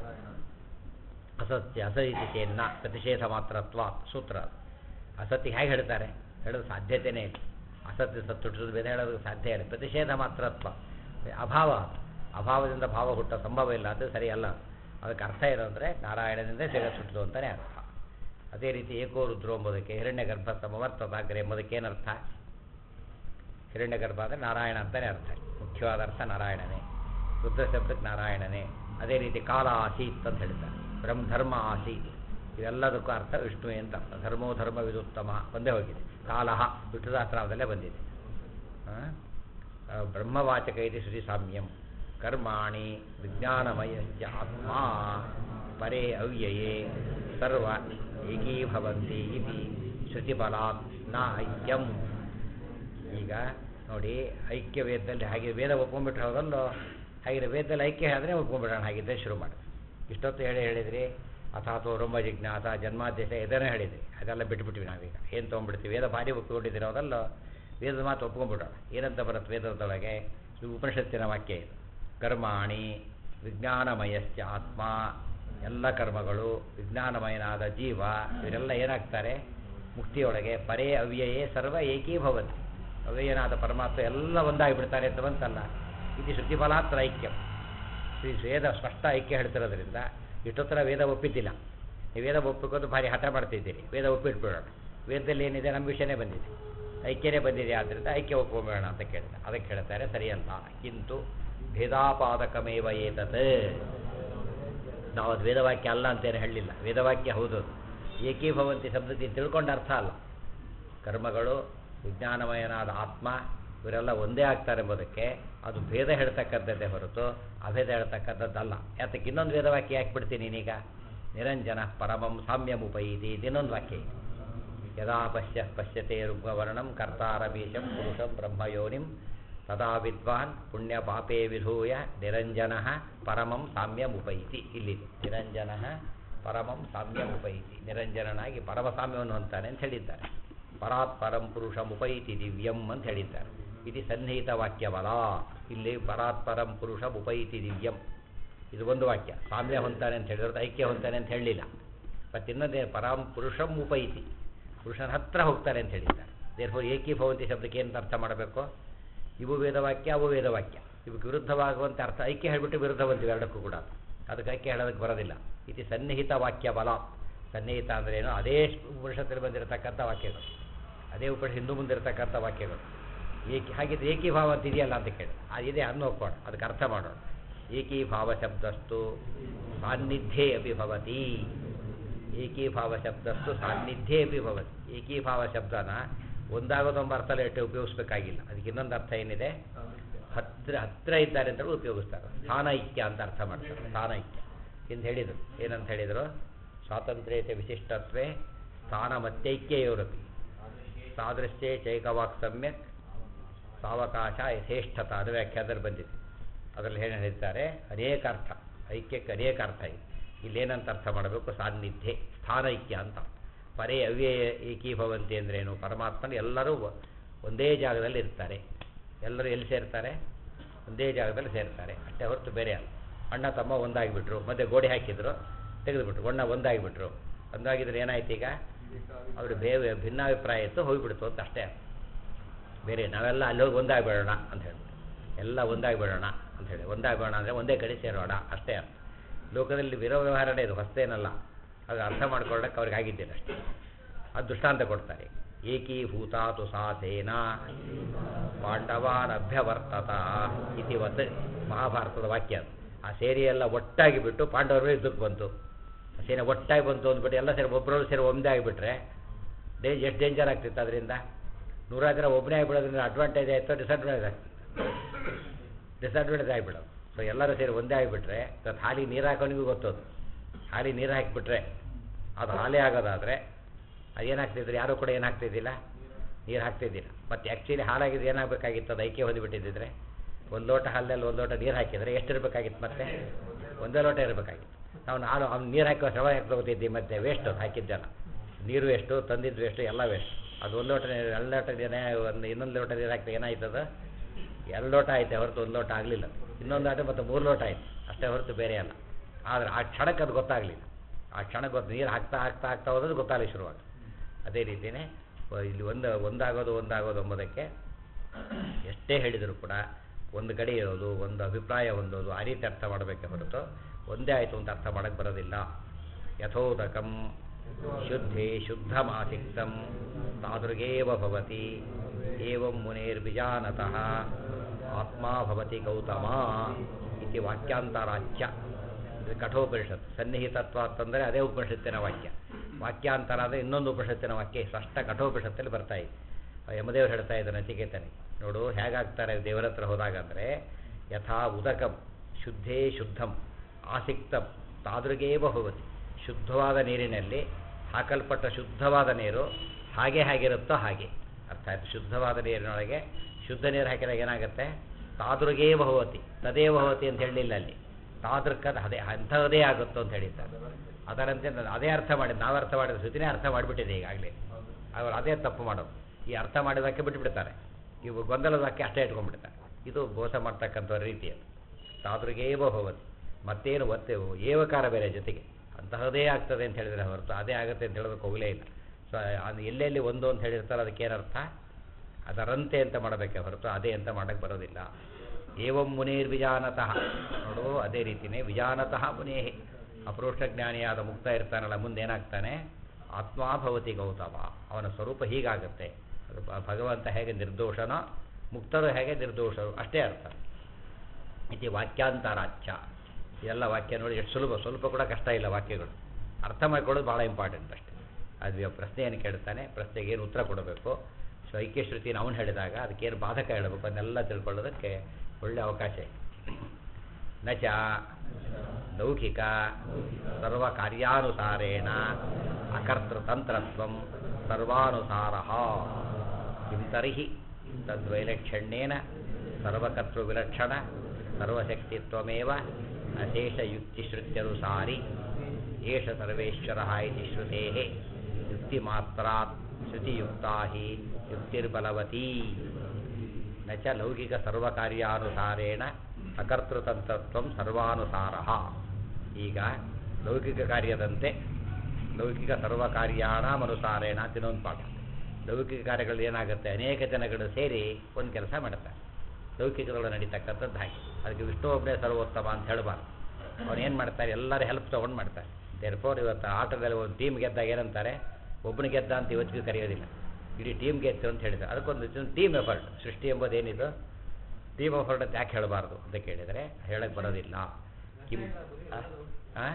ಅಸತ್ಯ ಅಸಹಿತಿ ಚೇನ್ನ ಪ್ರತಿಷೇಧ ಮಾತ್ರತ್ವ ಸೂತ್ರ ಅದು. ಅಸತ್ತಿಗೆ ಹೇಗೆ ಹೇಳ್ತಾರೆ ಹೇಳೋದು ಸಾಧ್ಯತೆಯೇ ಇಲ್ಲ ಅಸತ್ಯ ಸತ್ತು ಹುಟ್ಟಿಸೋದು ಬೇರೆ ಹೇಳೋದಕ್ಕೆ ಸಾಧ್ಯ ಇಲ್ಲ ಪ್ರತಿಷೇಧ ಮಾತ್ರತ್ವ ಅಭಾವ ಅದು. ಅಭಾವದಿಂದ ಭಾವ ಹುಟ್ಟೋ ಸಂಭವ ಇಲ್ಲ ಅದು ಸರಿಯಲ್ಲ ಅದಕ್ಕೆ ಅರ್ಥ ಏನು ಅಂದರೆ ನಾರಾಯಣನಿಂದ ಜಗತ್ ಹುಟ್ಟಿದು ಅಂತಲೇ ಅರ್ಥ ಅದೇ ರೀತಿ ಏಕೋ ರುದ್ರೋ ಎಂಬುದಕ್ಕೆ ಹಿರಣ್ಯ ಗರ್ಭ ಸಮವರ್ತದಾಗ್ರೆ ಎಂಬುದಕ್ಕೆ ಏನರ್ಥ ಹಿರಣ್ಯ ಗರ್ಭ ಅಂದರೆ ನಾರಾಯಣ ಅಂತಲೇ ಅರ್ಥ ಮುಖ್ಯವಾದ ಅರ್ಥ ನಾರಾಯಣನೇ ರುದ್ರ ಶಬ್ದಕ್ಕೆ ನಾರಾಯಣನೇ ಅದೇ ರೀತಿ ಕಾಲ ಆಸೀತ್ ಅಂತ ಹೇಳ್ತಾರೆ ಬ್ರಹ್ಮ ಧರ್ಮ ಆಸೀತ್ ಇವೆಲ್ಲದಕ್ಕೂ ಅರ್ಥ ವಿಷ್ಣುವೆ ಅಂತ ಅರ್ಥ ಧರ್ಮೋ ಧರ್ಮ ವಿದುತ್ತಮ ಒಂದೇ ಹೋಗಿದೆ ಕಾಲಹ ವಿಷ್ಣುದಾಸರಾಮದಲ್ಲೇ ಬಂದಿದೆ ಆ? ಆ, ಬ್ರಹ್ಮವಾಚಕ ಇತಿ ಶ್ರೀ ಸಾಮ್ಯಂ ಕರ್ಮಾಣಿ ವಿಜ್ಞಾನಮಯಶ್ಚ ಆತ್ಮ ಪರೇ ಅವ್ಯಯೇ ಸರ್ವ ಏಕೀಭವಂತಿ ಇತಿ ಶ್ರುತಿಬಲಾತ್ ನ ಐಕ್ಯಂ ಈಗ ನೋಡಿ ಐಕ್ಯ ವೇದದಲ್ಲಿ ಹಾಗೆ ವೇದ ಒಪ್ಕೊಂಡ್ಬಿಟ್ರೆ ಹೌದಲ್ಲೋ ಹಾಗೆ ವೇದದಲ್ಲಿ ಐಕ್ಯ ಹೇಳಿದ್ರೆ ಒಪ್ಕೊಂಡ್ಬಿಡೋಣ ಹಾಗಿದ್ದರೆ ಶುರು ಮಾಡಿ ಇಷ್ಟೊತ್ತು ಹೇಳಿ ಹೇಳಿದ್ರಿ ಅಥಾತೋ ರೊಂಬ ಜಿಜ್ಞಾಸ ಜನ್ಮಾದೇಶ ಇದನ್ನೇ ಹೇಳಿದ್ರಿ ಅದೆಲ್ಲ ಬಿಟ್ಬಿಟ್ವಿ ನಾವೀಗ ಏನು ತೊಗೊಂಡ್ಬಿಡ್ತೀವಿ ವೇದ ಭಾರಿ ಒಪ್ಪಿಕೊಂಡಿದ್ದೀರಿ ಹೌದಲ್ಲೋ ವೇದದ ಮಾತು ಒಪ್ಕೊಂಡ್ಬಿಡೋಣ ಏನಂತ ಬರುತ್ತೆ ವೇದದೊಳಗೆ ಇದು ಉಪನಿಷತ್ತಿನ ವಾಕ್ಯ ಇದು ಕರ್ಮಾಣಿ ವಿಜ್ಞಾನಮಯಶ್ಚ ಆತ್ಮ ಎಲ್ಲ ಕರ್ಮಗಳು ವಿಜ್ಞಾನಮಯನಾದ ಜೀವ ಇವರೆಲ್ಲ ಏನಾಗ್ತಾರೆ ಮುಕ್ತಿಯೊಳಗೆ ಪರೇ ಅವ್ಯಯೇ ಸರ್ವ ಏಕೀಭವಂತಿ ಅವ್ಯಯನಾದ ಪರಮಾತ್ಮ ಎಲ್ಲ ಒಂದಾಗಿಬಿಡ್ತಾರೆ ಅಂತ ಬಂತಲ್ಲ ಇದು ಶ್ರುತಿಫಲಾತ್ರ ಐಕ್ಯ ಶ್ರೀ ವೇದ ಸ್ಪಷ್ಟ ಐಕ್ಯ ಹೇಳ್ತಿರೋದ್ರಿಂದ ಇಷ್ಟೊತ್ತರ ವೇದ ಒಪ್ಪಿದ್ದಿಲ್ಲ ನೀವು ವೇದ ಒಪ್ಪಿಕೊಂಡು ಭಾರಿ ಹಠ ಮಾಡ್ತಿದ್ದೀರಿ ವೇದ ಒಪ್ಪಿಟ್ಬಿಡೋಣ ವೇದದಲ್ಲಿ ಏನಿದೆ ನಮ್ಮ ವಿಷಯನೇ ಬಂದಿದೆ ಐಕ್ಯನೇ ಬಂದಿದೆ ಆದ್ದರಿಂದ ಐಕ್ಯ ಒಪ್ಕೊಂಬೇಡ ಅಂತ ಕೇಳಿದೆ ಅದಕ್ಕೆ ಹೇಳ್ತಾರೆ ಸರಿಯಲ್ಲ ಕಿಂತು ಭೇದಾಪಾದಕಮೇವ ಏತತ್ ನಾವು ಅದು ವೇದವಾಕ್ಯ ಅಲ್ಲ ಅಂತೇನು ಹೇಳಲಿಲ್ಲ ವೇದವಾಕ್ಯ ಹೌದು ಅದು. ಏಕೀಭವಂತಿ ಶಬ್ದಕ್ಕೆ ತಿಳ್ಕೊಂಡ ಅರ್ಥ ಅಲ್ಲ ಕರ್ಮಗಳು ವಿಜ್ಞಾನಮಯನಾದ ಆತ್ಮ ಇವರೆಲ್ಲ ಒಂದೇ ಆಗ್ತಾರೆ ಎಂಬುದಕ್ಕೆ ಅದು ಭೇದ ಹೇಳ್ತಕ್ಕಂಥದ್ದೇ ಹೊರತು ಅಭೇದ ಹೇಳ್ತಕ್ಕಂಥದ್ದಲ್ಲ ಯಾತಕ್ಕೆ ಇನ್ನೊಂದು ವೇದವಾಕ್ಯ ಯಾಕೆ ಬಿಡ್ತೀನಿ ನೀನೀಗ ನಿರಂಜನ ಪರಮಂ ಸಾಮ್ಯಮುಪೈತಿ ಇನ್ನೊಂದು ವಾಕ್ಯ ಇದೆ ಯದಾ ಪಶ್ಯ ಪಶ್ಯತೆ ರುಗ್ಮವರ್ಣಂ ಕರ್ತಾರಮೀಶಂ ಪುರುಷಂ ಬ್ರಹ್ಮಯೋನಿಂ ತದಾ ವಿದ್ವಾನ್ ಪುಣ್ಯ ಪಾಪೇ ವಿಧೂಯ ನಿರಂಜನ ಪರಮಂ ಸಾಮ್ಯಮುಪೈತಿ ಇಲ್ಲಿದೆ ನಿರಂಜನ ಪರಮಂ ಸಾಮ್ಯಮುಪೈತಿ ನಿರಂಜನನಾಗಿ ಪರಮ ಸಾಮ್ಯವನ್ನು ಹೊಂತಾನೆ ಅಂತ ಹೇಳಿದ್ದಾರೆ ಪರಾತ್ ಪರಂ ಪುರುಷಮುಪೈತಿ ದಿವ್ಯಂ ಅಂತ ಹೇಳಿದ್ದಾರೆ ಇದು ಸನ್ನಿಹಿತ ವಾಕ್ಯವಲ ಇಲ್ಲಿ ಪರಾತ್ ಪರಂ ಪುರುಷಮುಪೈತಿ ದಿವ್ಯಂ ಇದು ಒಂದು ವಾಕ್ಯ ಸಾಮ್ಯ ಹೊಂತಾನೆ ಅಂತ ಹೇಳಿದ್ರೆ ಐಕ್ಯ ಹೊಂತಾನೆ ಅಂತ ಹೇಳಲಿಲ್ಲ ಮತ್ತು ಇನ್ನೊಂದೇ ಪರಾಂ ಪುರುಷಂ ಉಪೈತಿ ಪುರುಷನ ಹತ್ರ ಹೋಗ್ತಾರೆ ಅಂತ ಹೇಳಿದ್ದಾರೆ ದೇರ್ಫೋರ್ ಏಕೀಭವಂತಿ ಶಬ್ದಕ್ಕೆ ಏನು ಅರ್ಥ ಮಾಡಬೇಕು ಇವು ವೇದವಾಕ್ಯ ಅವು ವೇದವಾಕ್ಯ ಇವಕ್ಕೆ ವಿರುದ್ಧವಾಗುವಂಥ ಅರ್ಥ ಐಕ್ಯ ಹೇಳಿಬಿಟ್ಟು ವಿರುದ್ಧ ಬಂತೀವಿ ಎರಡಕ್ಕೂ ಕೂಡ ಅದಕ್ಕೆ ಐಕ್ಯ ಹೇಳೋದಕ್ಕೆ ಬರೋದಿಲ್ಲ ಇದು ಸನ್ನಿಹಿತ ವಾಕ್ಯ ಬಲ ಸನ್ನಿಹಿತ ಅಂದರೆ ಏನು ಅದೇ ಉಪನಿಷತ್ತಲ್ಲಿ ಬಂದಿರತಕ್ಕಂಥ ವಾಕ್ಯಗಳು ಅದೇ ಉಪನಿಷತ್ ಹಿಂದೂ ಮುಂದಿರತಕ್ಕಂಥ ವಾಕ್ಯಗಳು ಏಕಿ ಹಾಗಿದ್ರೆ ಏಕೀಭಾವ ಅಂತ ಇದೆಯಲ್ಲ ಅಂತ ಕೇಳಿ ಅದಿದೆ ಅನ್ನು ಹೋಗ್ಕೋಣ ಅದಕ್ಕೆ ಅರ್ಥ ಮಾಡೋಣ ಏಕೀಭಾವ ಶಬ್ದಸ್ತು ಸಾನ್ನಿಧ್ಯೇ ಅಪಿ ಭವತಿ ಏಕೀಭಾವ ಶಬ್ದಸ್ತು ಸಾನ್ನಿಧ್ಯೇ ಅಪಿ ಭವತಿ ಏಕೀಭಾವ ಶಬ್ದನ ಒಂದಾಗೋದೊಂಬ ಅರ್ಥದಲ್ಲಿ ಇಟ್ಟು ಉಪಯೋಗಿಸ್ಬೇಕಾಗಿಲ್ಲ ಅದಕ್ಕೆ ಇನ್ನೊಂದು ಅರ್ಥ ಏನಿದೆ ಹತ್ರ ಹತ್ರ ಇದ್ದಾರೆ ಅಂತ ಉಪಯೋಗಿಸ್ತಾರೆ ಸ್ಥಾನೈಕ್ಯ ಅಂತ ಅರ್ಥ ಮಾಡ್ತಾರೆ ಸ್ಥಾನೈಕ್ಯ ಎಂದು ಹೇಳಿದರು ಏನಂತ ಹೇಳಿದರು ಸ್ವಾತಂತ್ರ್ಯತೆ ವಿಶಿಷ್ಟತ್ವೇ ಸ್ಥಾನಮತ್ಯೈಕ್ಯಯೋರಪಿ ಸಾದೃಶ್ಯೇ ಚೈಕವಾಕ್ ಸಮ್ಯಕ್ ಸಾವಕಾಶ ಯಥೇಷ್ಠತ ಅದು ವ್ಯಾಖ್ಯಾನದಲ್ಲಿ ಬಂದಿದೆ ಅದರಲ್ಲಿ ಏನು ಹೇಳ್ತಾರೆ ಅನೇಕ ಅರ್ಥ ಐಕ್ಯಕ್ಕೆ ಅನೇಕ ಅರ್ಥ ಇದೆ ಇಲ್ಲೇನಂತ ಅರ್ಥ ಮಾಡಬೇಕು ಸಾನ್ನಿಧ್ಯ ಸ್ಥಾನೈಕ್ಯ ಅಂತ ಪರೇ ಅವ್ಯಯ ಏಕೀಭವಂತಿ ಅಂದ್ರೇನು ಪರಮಾತ್ಮನ ಎಲ್ಲರೂ ಒ- ಒಂದೇ ಜಾಗದಲ್ಲಿ ಇರ್ತಾರೆ ಎಲ್ಲರೂ ಎಲ್ಲಿ ಸೇರ್ತಾರೆ ಒಂದೇ ಜಾಗದಲ್ಲಿ ಸೇರ್ತಾರೆ ಅಷ್ಟೇ ಹೊರತು ಬೇರೆ ಅಲ್ಲ ಅಣ್ಣ ತಮ್ಮ ಒಂದಾಗಿಬಿಟ್ರು ಮತ್ತೆ ಗೋಡೆ ಹಾಕಿದ್ರು ತೆಗೆದುಬಿಟ್ರು ಅಣ್ಣ ಒಂದಾಗಿಬಿಟ್ರು ಒಂದಾಗಿದ್ರೆ ಏನಾಯ್ತು ಈಗ ಅವರು ಬೇರೆ ಭಿನ್ನಾಭಿಪ್ರಾಯ ಇತ್ತು ಹೋಗಿಬಿಡ್ತು ಅಂತ ಅಷ್ಟೇ ಬೇರೆ ನಾವೆಲ್ಲ ಅಲ್ಲಿ ಹೋಗಿ ಒಂದಾಗಿಬಿಡೋಣ ಅಂತ ಹೇಳ್ಬಿಟ್ಟು ಎಲ್ಲ ಒಂದಾಗಿಬಿಡೋಣ ಅಂತ ಹೇಳಿ ಒಂದಾಗಿಬಿಡೋಣ ಅಂದರೆ ಒಂದೇ ಕಡೆ ಸೇರೋಣ ಅಷ್ಟೇ ಅರ್ಥ ಲೋಕದಲ್ಲಿ ವಿರೋ ವ್ಯವಹಾರನೇ ಇದು ಹೊಸ್ತೇನಲ್ಲ ಅದು ಅರ್ಥ ಮಾಡ್ಕೊಳ್ಳೋಕೆ ಅವ್ರಿಗೆ ಆಗಿದ್ದೇನೆ ಅಷ್ಟೇ ಅದು ದೃಷ್ಟಾಂತ ಕೊಡ್ತಾರೆ ಏಕೀಭೂತಾತು ಸಾಧೇನ ಪಾಂಡವಾನಭ್ಯವರ್ತತ ಇತಿವತ್ ಮಹಾಭಾರತದ ವಾಕ್ಯ ಅದು ಆ ಸೇರಿ ಎಲ್ಲ ಒಟ್ಟಾಗಿ ಬಿಟ್ಟು ಪಾಂಡವರು ಯುದ್ಧಕ್ಕೆ ಬಂತು ಆ ಸೇನೆ ಒಟ್ಟಾಗಿ ಬಂತು ಅಂದ್ಬಿಟ್ಟು ಎಲ್ಲ ಸೇರಿ ಒಬ್ಬರವ್ರು ಸೇರಿ ಒಂದೇ ಆಗಿಬಿಟ್ರೆ ಡೇ ಎಷ್ಟು ಡೇಂಜರ್ ಆಗ್ತಿತ್ತು ಅದರಿಂದ ನೂರಾರು ಜನ ಒಬ್ಬನೇ ಆಗಿಬಿಡೋದ್ರಿಂದ ಅಡ್ವಾಂಟೇಜ್ ಆಯಿತು ಡಿಸಡ್ವಾಂಟೇಜ್ ಆಗ್ತಿತ್ತು ಡಿಸಡ್ವಾಂಟೇಜ್ ಆಗಿಬಿಡೋದು ಸೊ ಎಲ್ಲರೂ ಸೇರಿ ಒಂದೇ ಆಗಿಬಿಟ್ರೆ ಇವತ್ತು ಹಾಲಿಗೆ ನೀರು ಹಾಕೋನಿಗೂ ಗೊತ್ತದು ಹಾಲಿಗೆ ನೀರು ಹಾಕಿಬಿಟ್ರೆ ಅದು ಹಾಲೇ ಆಗೋದಾದರೆ ಅದೇನಾಗ್ತಿದ್ರು ಯಾರೂ ಕೂಡ ಏನು ಹಾಕ್ತಿದ್ದಿಲ್ಲ ನೀರು ಹಾಕ್ತಿದ್ದಿಲ್ಲ ಮತ್ತು ಆ್ಯಕ್ಚುಲಿ ಹಾಲಾಗಿದ್ದು ಏನಾಗಬೇಕಾಗಿತ್ತು ಅದು ಐಕ್ಯ ಹೊಂದಿಬಿಟ್ಟಿದ್ದಿದ್ರೆ ಒಂದು ಲೋಟ ಹಾಲಲ್ಲಿ ಒಂದು ಲೋಟ ನೀರು ಹಾಕಿದರೆ ಎಷ್ಟು ಇರಬೇಕಾಗಿತ್ತು ಮತ್ತೆ ಒಂದೇ ಲೋಟ ಇರಬೇಕಾಗಿತ್ತು ನಾವು ನಾನು ಅವ್ನು ನೀರು ಹಾಕೋ ಶ್ರಮ ಯಾಕೆ ತಗೋತಿದ್ದಿ ಮತ್ತೆ ವೇಸ್ಟ್ ಹಾಕಿದ್ದೆಲ್ಲ ನೀರು ವೇಸ್ಟು ತಂದಿದ್ದು ವೇಸ್ಟು ಎಲ್ಲ ವೇಸ್ಟ್ ಅದು ಒಂದು ಲೋಟ ನೀರು ಎರಡು ಲೋಟ ನೀರು ಒಂದು ಇನ್ನೊಂದು ಲೋಟ ನೀರು ಹಾಕಿದ್ರೆ ಏನಾಯ್ತದ ಎರಡು ಲೋಟ ಆಯ್ತು ಹೊರತು ಒಂದು ಲೋಟ ಆಗಲಿಲ್ಲ ಇನ್ನೊಂದು ಲೋಟ ಮತ್ತು ಮೂರು ಲೋಟ ಆಯ್ತು ಅಷ್ಟೇ ಹೊರತು ಬೇರೆ ಅಲ್ಲ ಆದರೆ ಆ ಕ್ಷಣಕ್ಕೆ ಅದು ಗೊತ್ತಾಗಲಿಲ್ಲ ಆ ಕ್ಷಣಕ್ಕೆ ಗೊತ್ತು ನೀರು ಹಾಕ್ತಾ ಹಾಕ್ತಾ ಹಾಕ್ತಾ ಹೋದ್ರೆ ಗೊತ್ತಾಗಲಿ ಶುರುವಾಗ ಅದೇ ರೀತಿಯೇ ಇಲ್ಲಿ ಒಂದು ಒಂದಾಗೋದು ಒಂದಾಗೋದು ಎಂಬುದಕ್ಕೆ ಎಷ್ಟೇ ಹೇಳಿದರೂ ಕೂಡ ಒಂದು ಗಡಿ ಇರೋದು ಒಂದು ಅಭಿಪ್ರಾಯ ಹೊಂದೋದು ಆ ರೀತಿ ಅರ್ಥ ಮಾಡಬೇಕೆ ಹೊರತು ಒಂದೇ ಆಯಿತು ಅಂತ ಅರ್ಥ ಮಾಡಕ್ಕೆ ಬರೋದಿಲ್ಲ ಯಥೋದಕಂ ಶುದ್ಧೇ ಶುದ್ಧಮಾಸಿಕ್ತಂ ತಾದೃಗೇವ ಭವತಿ ಏವಂ ಮುನೇರ್ಬಿಜಾನತಃ ಆತ್ಮ ಭವತಿ ಗೌತಮ ಇತಿ ವಾಕ್ಯಾಂತರಾಚ್ಯ ಇದು ಕಠೋಪನಿಷತ್ ಸನ್ನಿಹಿತತ್ವ ಅಂತಂದರೆ ಅದೇ ಉಪನಿಷತ್ತಿನ ವಾಕ್ಯ ವಾಕ್ಯಾಂತರ ಅಂದರೆ ಇನ್ನೊಂದು ಉಪನಿಷತ್ತಿನ ವಾಕ್ಯ ಸ್ಪಷ್ಟ ಕಠೋಪನಿಷತ್ತಲ್ಲಿ ಬರ್ತಾ ಇದೆ ಯಮದೇವರು ಹೇಳ್ತಾ ಇದ್ದಾನೆ ನಚಿಕೇತನಿಗೆ ನೋಡು ಹೇಗಾಗ್ತಾರೆ ದೇವರ ಹತ್ರ ಹೋದಾಗ ಅಂದರೆ ಯಥಾ ಉದಕಂ ಶುದ್ಧೇ ಶುದ್ಧಂ ಆಸಿಕ್ತಂ ತಾದೃಗೇವ ಭವತಿ ಶುದ್ಧವಾದ ನೀರಿನಲ್ಲಿ ಹಾಕಲ್ಪಟ್ಟ ಶುದ್ಧವಾದ ನೀರು ಹಾಗೆ ಹೇಗಿರುತ್ತೋ ಹಾಗೆ ಅರ್ಥ ಆಯ್ತು ಶುದ್ಧವಾದ ನೀರಿನೊಳಗೆ ಶುದ್ಧ ನೀರು ಹಾಕಿದಾಗ ಏನಾಗುತ್ತೆ ತಾದೃಗೇ ಭವತಿ ತದೇ ಭವತಿ ಅಂತ ಹೇಳಲಿಲ್ಲ ಅಲ್ಲಿ ತಾದೃಕ್ಕದ ಅದೇ ಅಂಥದ್ದೇ ಆಗುತ್ತೋ ಅಂತ ಹೇಳಿದ್ದಾರೆ ಅದರಂತೆ ನಾನು ಅದೇ ಅರ್ಥ ಮಾಡಿದ್ದು ನಾವು ಅರ್ಥ ಮಾಡಿದ ಶ್ರುತಿನೇ ಅರ್ಥ ಮಾಡಿಬಿಟ್ಟಿದೆ ಈಗಾಗಲೇ ಅವರು ಅದೇ ತಪ್ಪು ಮಾಡೋದು ಈ ಅರ್ಥ ಮಾಡಿದಕ್ಕೆ ಬಿಟ್ಟುಬಿಡ್ತಾರೆ ಇವು ಗೊಂದಲದಕ್ಕೆ ಅಷ್ಟೇ ಇಟ್ಕೊಂಡ್ಬಿಡ್ತಾರೆ ಇದು ಮೋಸ ಮಾಡ್ತಕ್ಕಂಥ ರೀತಿ ಅದು ತಾದೃಗೇವ ಭವತಿ ಮತ್ತೇನು ಒತ್ತೆ ಏವಕಾರ ಬೇರೆ ಜೊತೆಗೆ ಅಂತಹದೇ ಆಗ್ತದೆ ಅಂತ ಹೇಳಿದರೆ ಹೊರತು ಅದೇ ಆಗುತ್ತೆ ಅಂತ ಹೇಳೋದಕ್ಕೆ ಹೋಗಲೇ ಇಲ್ಲ ಸೊ ಅದು ಎಲ್ಲೆಲ್ಲಿ ಒಂದು ಅಂತ ಹೇಳಿರ್ತಾರೆ ಅದಕ್ಕೇನರ್ಥ ಅದರಂತೆ ಅಂತ ಮಾಡಬೇಕೆ ಹೊರತು ಅದೇ ಅಂತ ಮಾಡಕ್ಕೆ ಬರೋದಿಲ್ಲ ಏವಂ ಮುನೇರ್ವಿಜಾನತಃ ನೋಡು ಅದೇ ರೀತಿಯೇ ವಿಜಾನತಃ ಮುನೇಹಿ ಅಪರೋಕ್ಷಜ್ಞಾನಿಯಾದ ಮುಕ್ತ ಇರ್ತಾನಲ್ಲ ಮುಂದೇನಾಗ್ತಾನೆ ಆತ್ಮಾಭವತಿ ಗೌತಮ ಅವನ ಸ್ವರೂಪ ಹೀಗಾಗುತ್ತೆ ಅದು ಭ- ಭಗವಂತ ಹೇಗೆ ನಿರ್ದೋಷನೋ ಮುಕ್ತರು ಹೇಗೆ ನಿರ್ದೋಷರು ಅಷ್ಟೇ ಅರ್ಥ ಇತಿ ವಾಕ್ಯಾಂತರಾಚ್ಯ ಇದೆಲ್ಲ ವಾಕ್ಯ ನೋಡಿ ಎಷ್ಟು ಸುಲಭ ಸ್ವಲ್ಪ ಕೂಡ ಕಷ್ಟ ಇಲ್ಲ ವಾಕ್ಯಗಳು ಅರ್ಥ ಮಾಡ್ಕೊಳ್ಳೋದು ಭಾಳ ಇಂಪಾರ್ಟೆಂಟ್ ಅಷ್ಟೇ ಅದು ಪ್ರಶ್ನೆಯನ್ನು ಕೇಳ್ತಾನೆ ಪ್ರಶ್ನೆಗೆ ಏನು ಉತ್ತರ ಕೊಡಬೇಕು ಸೊ ಐಕ್ಯಶ್ರುತಿನ ಅವನು ಹೇಳಿದಾಗ ಅದಕ್ಕೇನು ಬಾಧಕ ಹೇಳಬೇಕು ಅದನ್ನೆಲ್ಲ ತಿಳ್ಕೊಳ್ಳೋದಕ್ಕೆ ಒಳ್ಳೆ ಅವಕಾಶ ಇದೆ ನ ಚ ಲೌಕಿಕ ಸರ್ವಕಾರ್ಯಾನುಸಾರೇಣ ಅಕರ್ತೃತಂತ್ರತ್ವ ಸರ್ವಾನುಸಾರ ಕಿಂ ತರ್ಹಿ ತದ್ವೈಲಕ್ಷಣ್ಯೇನ ಸರ್ವಕರ್ತೃವಿಲಕ್ಷಣ ಸರ್ವಶಕ್ತಿತ್ವಮೇವ ಅಶೇಷಯುಕ್ತಿಶ್ರುತ್ಯನುಸಾರಿ ಏಷ ಸರ್ವೇಶ್ವರ ಇತಿ ಶ್ರುತೆ ಯುಕ್ತಿಮಾತ್ರಾತ್ ಶ್ರುತಿಯುಕ್ತಾ ಹಿ ಯುಕ್ತಿರ್ಬಲವತೀ ನ ಚ ಲೌಕಿಕ ಸರ್ವಕಾರ್ಯಾನುಸಾರೇಣ ಅಕರ್ತೃತಂತ್ರತ್ವ ಸರ್ವಾನುಸಾರ ಈಗ ಲೌಕಿಕ ಕಾರ್ಯದಂತೆ ಲೌಕಿಕ ಸರ್ವಕಾರ್ಯಾಣಾಮನುಸಾರೇಣ ಅಂತ ಇನ್ನೊಂದು ಪಾಠ ಲೌಕಿಕ ಕಾರ್ಯಗಳು ಏನಾಗುತ್ತೆ ಅನೇಕ ಜನಗಳು ಸೇರಿ ಒಂದು ಕೆಲಸ ಮಾಡ್ತಾರೆ ಲೌಕಿಕಗಳು ನಡೀತಕ್ಕಂಥದ್ದು ಹಾಗೆ ಅದಕ್ಕೆ ವಿಷ್ಣು ಒಬ್ಬನೇ ಸರ್ವೋತ್ತಮ ಅಂತ ಹೇಳಬಾರ್ದು ಅವ್ನು ಏನು ಮಾಡ್ತಾರೆ ಎಲ್ಲರೂ ಹೆಲ್ಪ್ ತೊಗೊಂಡು ಮಾಡ್ತಾರೆ ದೇರ್ಫೋರ್ ಇವತ್ತು ಆಟದಲ್ಲಿ ಒಂದು ಟೀಮ್ ಗೆದ್ದಾಗ ಏನಂತಾರೆ ಒಬ್ಬನ ಗೆದ್ದ ಅಂತ ಇವತ್ತಿಗೂ ಕರೆಯೋದಿಲ್ಲ ಇಡೀ ಟೀಮ್ ಗೆದ್ದು ಅಂತ ಹೇಳಿದ್ದಾರೆ ಅದಕ್ಕೊಂದು ಟೀಮ್ ಎಫರ್ಟ್ ಸೃಷ್ಟಿ ಎಂಬುದೇನಿದು ಟೀಮ್ ಎಫರ್ಟ್ ಅಂತ ಯಾಕೆ ಹೇಳಬಾರ್ದು ಅಂತ ಕೇಳಿದರೆ ಹೇಳಕ್ಕೆ ಬರೋದಿಲ್ಲ ಕಿಮ್ ಆ?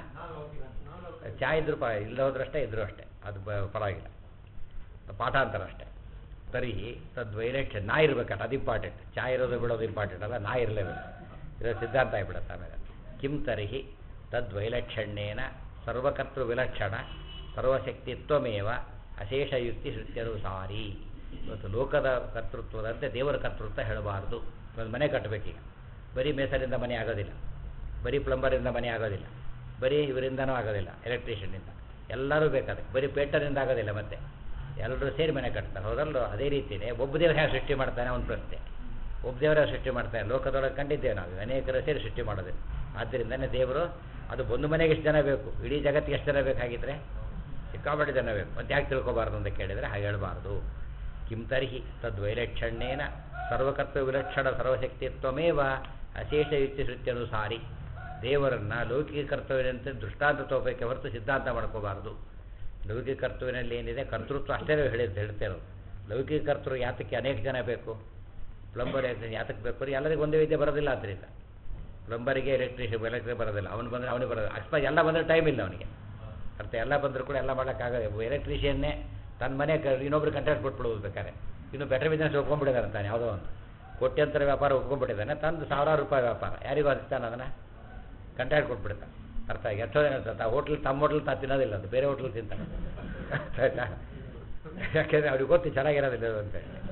ಚಾ ಇದ್ರು ಪ ಇಲ್ಲ ಹೋದ್ರಷ್ಟೇ ಇದ್ರು ಅಷ್ಟೇ ಅದು ಬ- ಪರವಾಗಿಲ್ಲ ಪಾಠಾಂತರ ಅಷ್ಟೇ ತರಿ ತದ್ವೈಲಕ್ಷ ನಾ ಇರ್ಬೇಕಲ್ಲ ಅದು ಇಂಪಾರ್ಟೆಂಟ್ ಚಾ ಇರೋದು ಬಿಡೋದು ಇಂಪಾರ್ಟೆಂಟ್ ಅಲ್ಲ ನಾ ಇರಲೇಬೇಕು ಇರೋ ಸಿದ್ಧಾಂತ ಆಗಿಬಿಡುತ್ತೆ ಆಮೇಲೆ ಕಿಂ ತರ್ಹಿ ತದ್ವೈಲಕ್ಷಣ್ಯೇನ ಸರ್ವಕರ್ತೃ ವಿಲಕ್ಷಣ ಸರ್ವಶಕ್ತಿತ್ವಮೇವ ಅಶೇಷ ಯುಕ್ತಿ ಶ್ರುತ್ಯನುಸಾರಿ ಇವತ್ತು ಲೋಕದ ಕರ್ತೃತ್ವದಂತೆ ದೇವರ ಕರ್ತೃತ್ವ ಹೇಳಬಾರ್ದು ಒಂದು ಮನೆ ಕಟ್ಟಬೇಕೀಗ ಬರೀ ಮೇಸರಿಂದ ಮನೆ ಆಗೋದಿಲ್ಲ ಬರೀ ಪ್ಲಂಬರಿಂದ ಮನೆ ಆಗೋದಿಲ್ಲ ಬರೀ ಇವರಿಂದನೂ ಆಗೋದಿಲ್ಲ ಎಲೆಕ್ಟ್ರಿಷಿಯನ್ನಿಂದ ಎಲ್ಲರೂ ಬೇಕಾದ್ರೆ ಬರೀ ಪೇಂಟರಿಂದ ಆಗೋದಿಲ್ಲ ಮತ್ತೆ ಎಲ್ಲರೂ ಸೇರಿ ಮನೆ ಕಟ್ತಾರೆ ಹೌದಲ್ಲೋ ಅದೇ ರೀತಿಯೇ ಒಬ್ಬ ದೇವರು ಹೇಗೆ ಸೃಷ್ಟಿ ಮಾಡ್ತಾನೆ ಅವನ ಪ್ರಶ್ನೆ ಒಬ್ಬ ದೇವರ ಸೃಷ್ಟಿ ಮಾಡ್ತಾನೆ ಲೋಕದೊಳಗೆ ಕಂಡಿದ್ದೇವೆ ನಾವು ಅನೇಕರು ಸೇರಿ ಸೃಷ್ಟಿ ಮಾಡೋದಿಲ್ಲ ಆದ್ದರಿಂದನೇ ದೇವರು ಅದು ಒಂದು ಮನೆಗೆ ಎಷ್ಟು ಜನ ಬೇಕು ಇಡೀ ಜಗತ್ತಿಗೆ ಎಷ್ಟು ಜನ ಬೇಕಾಗಿದ್ದರೆ ಸಿಕ್ಕಾಪಟ್ಟೆ ಜನ ಬೇಕು ಮತ್ತೆ ಯಾಕೆ ತಿಳ್ಕೊಬಾರ್ದು ಅಂತ ಕೇಳಿದರೆ ಹಾಗೆ ಹೇಳಬಾರ್ದು ಕಿಂ ತರ್ಹಿ ತದ್ವೈಲಕ್ಷಣ್ಯೇನ ಸರ್ವಕರ್ತ ವಿಲಕ್ಷಣ ಸರ್ವಶಕ್ತಿತ್ವಮೇವ ಅಶೇಷ ಯುಕ್ತಿ ಶ್ರುತ್ಯನುಸಾರಿ ದೇವರನ್ನು ಲೌಕಿಕ ಕರ್ತವ್ಯದಂತೆ ದೃಷ್ಟಾಂತ ತಗೋಬೇಕೆ ಹೊರತು ಸಿದ್ಧಾಂತ ಮಾಡ್ಕೋಬಾರ್ದು ಲೌಕಿಕ ಕರ್ತವ್ಯನಲ್ಲಿ ಏನಿದೆ ಕರ್ತೃತ್ವ ಅಷ್ಟೇ ಹೇಳಿ ಹೇಳ್ತಿರೋದು ಲೌಕಿಕ ಕರ್ತೃ ಯಾತಕ್ಕೆ ಅನೇಕ ಜನ ಬೇಕು ಪ್ಲಂಬರ್ ಯಾತಕ್ಕೆ ಬೇಕು ರೀ ಎಲ್ಲರಿಗೂ ಒಂದೇ ವಿದ್ಯೆ ಬರೋದಿಲ್ಲ ಆದ್ದರಿಂದ ಪ್ಲಂಬರಿಗೆ ಎಲೆಕ್ಟ್ರಿಷಿಯನ್ ಎಲೆಕ್ಟ್ರಿಕ್ ಬರೋದಿಲ್ಲ ಅವನು ಬಂದರೆ ಅವನಿಗೆ ಬರೋದು ಅಕಸ್ಮಾತ್ ಎಲ್ಲ ಬಂದರೆ ಟೈಮ್ ಇಲ್ಲ ಅವನಿಗೆ ಅರ್ಥ ಎಲ್ಲ ಬಂದರೂ ಕೂಡ ಎಲ್ಲ ಮಾಡೋಕ್ಕಾಗಲ್ಲ ಎಲೆಕ್ಟ್ರಿಷಿಯನ್ನೇ ತನ್ನ ಮನೆ ಕ ಇನ್ನೊಬ್ರು ಕಂಟ್ರಾಕ್ಟ್ ಕೊಟ್ಬಿಡ್ಬೋದು ಬೇಕಾದ್ರೆ ಇನ್ನು ಬೆಟರ್ ಬಿಸ್ನೆಸ್ ಒಪ್ಕೊಂಡ್ಬಿಟ್ಟಿದ್ದಾರೆ ಅಂತಾನೆ ಯಾವುದೋ ಒಂದು ಕೋಟ್ಯಂತರ ವ್ಯಾಪಾರ ಒಪ್ಕೊಂಡ್ಬಿಟ್ಟಿದ್ದಾನೆ ತಂದು ಸಾವಿರಾರು ರೂಪಾಯಿ ವ್ಯಾಪಾರ ಯಾರಿಗೂ ಹಂಚ್ತಾನೆ ಅದನ್ನು ಕಂಟ್ರಾಕ್ಟ್ ಕೊಟ್ಬಿಡ್ತಾನೆ ಅರ್ಥ ಆಗಿ ಎಷ್ಟೋ ಜನ ಇರ್ತದೆ ಆ ಹೋಟ್ಲ್ ತಮ್ಮ ಹೋಟ್ಲ್ ತಾ ತಿನ್ನೋದಿಲ್ಲ ಅದು ಬೇರೆ ಹೋಟ್ಲ್ ತಿಂತಾನೆ ಅರ್ಥ ಆಯ್ತಾ ಯಾಕೆಂದರೆ ಅವ್ರಿಗೆ ಗೊತ್ತು ಚೆನ್ನಾಗಿರೋದಿಲ್ಲ ಅದು ಅಂತ ಹೇಳಿ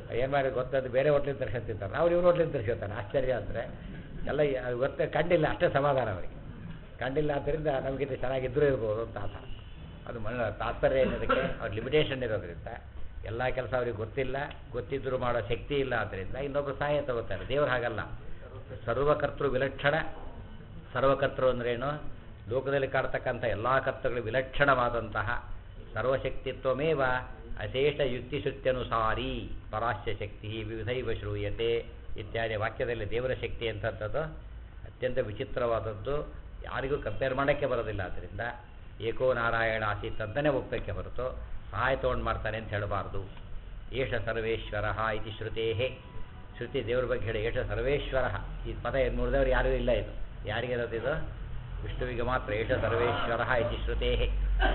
ಏನು ಮಾಡಿ ಗೊತ್ತದು ಬೇರೆ ಹೋಟ್ಲಿಂದ ತರ್ಸ್ಕೊಂಡು ತಿಂತಾರೆ ಅವ್ರು ಇವ್ರ ಹೋಟ್ಲಿಂದ ತರ್ಸ್ಕೊತಾರೆ ಆಶ್ಚರ್ಯ ಅಂದರೆ ಎಲ್ಲ ಈ- ಅದು ಗೊತ್ತೇ ಕಂಡಿಲ್ಲ ಅಷ್ಟೇ ಸಮಾಧಾನ ಅವರಿಗೆ ಕಂಡಿಲ್ಲ ಆದ್ದರಿಂದ ನಮಗಿಂತ ಚೆನ್ನಾಗಿದ್ದರೂ ಇರ್ಬೋದು ಅಂತ ಆತ ಅದು ಮನ ತಾತ್ಪರ್ಯ ಏನದಕ್ಕೆ ಅವ್ರ ಲಿಮಿಟೇಷನ್ ಇರೋದ್ರಿಂದ ಎಲ್ಲ ಕೆಲಸ ಅವ್ರಿಗೆ ಗೊತ್ತಿಲ್ಲ ಗೊತ್ತಿದ್ದರೂ ಮಾಡೋ ಶಕ್ತಿ ಇಲ್ಲ ಆದ್ದರಿಂದ ಇನ್ನೊಬ್ಬರು ಸಹಾಯ ತಗೋತಾರೆ ದೇವ್ರು ಹಾಗಲ್ಲ ಸರ್ವಕರ್ತೃ ವಿಲಕ್ಷಣ ಸರ್ವಕರ್ತೃ ಅಂದ್ರೇನು ಲೋಕದಲ್ಲಿ ಕಾಡ್ತಕ್ಕಂಥ ಎಲ್ಲ ಕರ್ತೃಗಳು ವಿಲಕ್ಷಣವಾದಂತಹ ಸರ್ವಶಕ್ತಿತ್ವಮೇವ ಅಶೇಷ ಯುಕ್ತಿಶುತ್ಯನುಸಾರಿ ಪರಾಶ್ಯ ಶಕ್ತಿ ವಿವಿಧೈವ ಶ್ರೂಯತೆ ಇತ್ಯಾದಿ ವಾಕ್ಯದಲ್ಲಿ ದೇವರ ಶಕ್ತಿ ಅಂತಂಥದ್ದು ಅತ್ಯಂತ ವಿಚಿತ್ರವಾದದ್ದು ಯಾರಿಗೂ ಕಂಪೇರ್ ಮಾಡೋಕ್ಕೆ ಬರೋದಿಲ್ಲ ಆದ್ದರಿಂದ ಏಕೋ ನಾರಾಯಣ ಆಸೀತ್ ಅಂತಲೇ ಒಪ್ಪಕ್ಕೆ ಹೊರತು ಸಹಾಯ ತೊಗೊಂಡು ಮಾಡ್ತಾನೆ ಅಂತ ಹೇಳಬಾರ್ದು ಏಷ ಸರ್ವೇಶ್ವರ ಇತಿ ಶ್ರುತೇಹೇ ಶ್ರುತಿ ದೇವ್ರ ಬಗ್ಗೆ ಹೇಳಿ ಏಷ ಸರ್ವೇಶ್ವರ ಈ ಪದ ನೋಡಿದವ್ರು ಯಾರೂ ಇಲ್ಲ ಇದು ಯಾರಿಗಿರೋದು ಇದು ವಿಷ್ಣುವಿಗೆ ಮಾತ್ರ ಏಷ ಸರ್ವೇಶ್ವರ ಇತಿ ಶ್ರುತೇಹೇ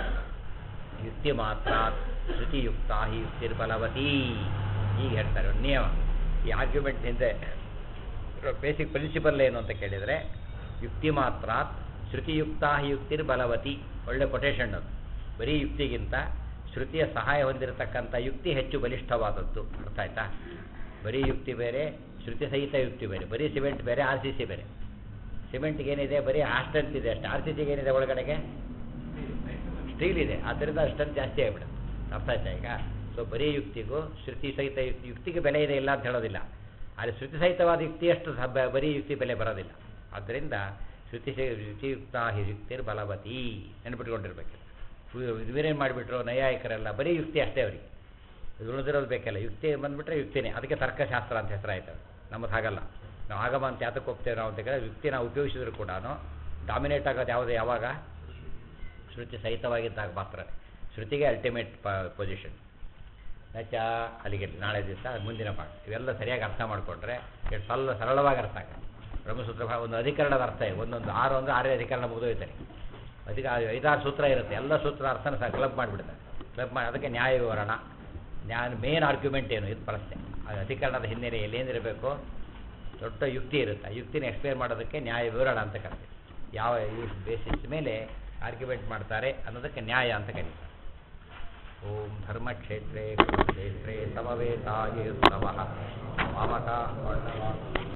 ಯುಕ್ತಿ ಮಾತ್ರ ಶ್ರುತಿಯುಕ್ತ ಹಿ ಯುಕ್ತಿರ್ಬಲವತಿ ಹೀಗೆ ಹೇಳ್ತಾರೆ ಒಂದು ನಿಯಮ ಈ ಆರ್ಗ್ಯುಮೆಂಟ್ ಹಿಂದೆ ಬೇಸಿಕ್ ಪ್ರಿನ್ಸಿಪಲ್ ಏನು ಅಂತ ಕೇಳಿದರೆ ಯುಕ್ತಿ ಮಾತ್ರ ಶ್ರುತಿಯುಕ್ತ ಹಿ ಯುಕ್ತಿರ್ಬಲವತಿ ಒಳ್ಳೆ ಕೊಟೇಶನ್ ಅದು ಬರೀ ಯುಕ್ತಿಗಿಂತ ಶ್ರುತಿಯ ಸಹಾಯ ಹೊಂದಿರತಕ್ಕಂಥ ಯುಕ್ತಿ ಹೆಚ್ಚು ಬಲಿಷ್ಠವಾದದ್ದು ಅರ್ಥ ಆಯ್ತಾ ಬರೀ ಯುಕ್ತಿ ಬೇರೆ ಶ್ರುತಿ ಸಹಿತ ಯುಕ್ತಿ ಬೇರೆ ಬರೀ ಸಿಮೆಂಟ್ ಬೇರೆ ಆರ್ ಸಿ ಸಿ ಬೇರೆ ಸಿಮೆಂಟ್ಗೆ ಏನಿದೆ ಬರೀ ಆಸ್ಟೆಂಟ್ ಇದೆ ಅಷ್ಟೇ ಆರ್ ಸಿ ಸಿಗೆ ಏನಿದೆ ಒಳಗಡೆಗೆ ಸ್ಟೀಲ್ ಇದೆ ಆದ್ದರಿಂದ ಅಷ್ಟೊಂದು ಜಾಸ್ತಿ ಆಗಿಬಿಡುತ್ತೆ ಅರ್ಥ ಆಯ್ತಾ ಈಗ ಸೊ ಬರೀ ಯುಕ್ತಿಗೂ ಶ್ರುತಿ ಸಹಿತ ಯುಕ್ತಿ ಯುಕ್ತಿಗೆ ಬೆಲೆ ಇದೆ ಇಲ್ಲ ಅಂತ ಹೇಳೋದಿಲ್ಲ ಆದರೆ ಶ್ರುತಿ ಸಹಿತವಾದ ಯುಕ್ತಿಯಷ್ಟು ಸ- ಬ- ಬರೀ ಯುಕ್ತಿ ಬೆಲೆ ಬರೋದಿಲ್ಲ ಆದ್ದರಿಂದ ಶ್ರುತಿ ಸಹ- ಶ್ರುತಿಯುಕ್ತ ಹಿ ಯುಕ್ತಿರ್ ಬಲವತಿ ನೆನ್ಪಿಟ್ಕೊಂಡಿರ್ಬೇಕು ಇವರೇನು ಮಾಡಿಬಿಟ್ರು ನೈಯಾಯಿಕರೆಲ್ಲ ಬರೀ ಯುಕ್ತಿ ಅಷ್ಟೇ ಅವರಿಗೆ ಉಳಿದಿರೋದು ಬೇಕಲ್ಲ ಯುಕ್ತಿ ಬಂದುಬಿಟ್ರೆ ಯುಕ್ತಿನೇ ಅದಕ್ಕೆ ತರ್ಕಶಾಸ್ತ್ರ ಅಂತ ಹೆಸರಾಯ್ತು ನಮ್ಮದು ಹಾಗಲ್ಲ ನಾವು ಆಗಮ ಅಂತ ಯಾತಕ್ಕೆ ಹೋಗ್ತೇವೆ ನಾವು ಅಂತ ಕೇಳಿದ್ರೆ ಯುಕ್ತಿ ನಾವು ಉಪಯೋಗಿಸಿದ್ರು ಕೂಡ ಡಾಮಿನೇಟ್ ಆಗೋದು ಯಾವುದು ಯಾವಾಗ ಶ್ರುತಿ ಸಹಿತವಾಗಿದ್ದಾಗ ಮಾತ್ರ ಶ್ರುತಿಗೆ ಅಲ್ಟಿಮೇಟ್ ಪ ಪೊಸಿಷನ್ ನಚ ಅಲ್ಲಿಗೆ ನಾಳೆ ದಿವಸ ಮುಂದಿನ ಪಾಠ ಇವೆಲ್ಲ ಸರಿಯಾಗಿ ಅರ್ಥ ಮಾಡಿಕೊಂಡ್ರೆ ಎಷ್ಟು ಸರಳ ಸರಳವಾಗಿ ಅರ್ಥ ಆಗುತ್ತೆ ಬ್ರಹ್ಮಸೂತ್ರ ಭಾ- ಒಂದು ಅಧಿಕರಣದ ಅರ್ಥ ಇದೆ ಒಂದೊಂದು ಆರು ಅಂದರೆ ಆರೇ ಅಧಿಕರಣ ಮುಗಿದೋಯ್ತಾರೆ ಅದಕ್ಕೆ ಆ ಐದಾರು ಸೂತ್ರ ಇರುತ್ತೆ ಎಲ್ಲ ಸೂತ್ರ ಅರ್ಥನ ಸಹ ಕ್ಲಬ್ ಮಾಡಿಬಿಡ್ತಾರೆ ಕ್ಲಬ್ ಮಾಡಿ ಅದಕ್ಕೆ ನ್ಯಾಯ ವಿವರಣ ನ್ಯಾಯ ಮೇನ್ ಆರ್ಗ್ಯುಮೆಂಟ್ ಏನು ಇದು ಪ್ರಶ್ನೆ ಆ ಅಧಿಕರಣದ ಹಿನ್ನೆಲೆಯಲ್ಲಿ ಏನಿರಬೇಕು ದೊಡ್ಡ ಯುಕ್ತಿ ಇರುತ್ತೆ ಆ ಯುಕ್ತಿನ ಎಕ್ಸ್ಪ್ಲೇನ್ ಮಾಡೋದಕ್ಕೆ ನ್ಯಾಯ ವಿವರಣ ಅಂತ ಕರಿತೀವಿ ಯಾವ ಈ ಬೇಸಿಸ್ ಮೇಲೆ ಆರ್ಗ್ಯುಮೆಂಟ್ ಮಾಡ್ತಾರೆ ಅನ್ನೋದಕ್ಕೆ ನ್ಯಾಯ ಅಂತ ಕರೀತಾರೆ ಓಂ ಧರ್ಮಕ್ಷೇತ್ರೇ ಕುರುಕ್ಷೇತ್ರೇ ಸಮವೇತಾಯುಸ್ತವ ವಾಮಕ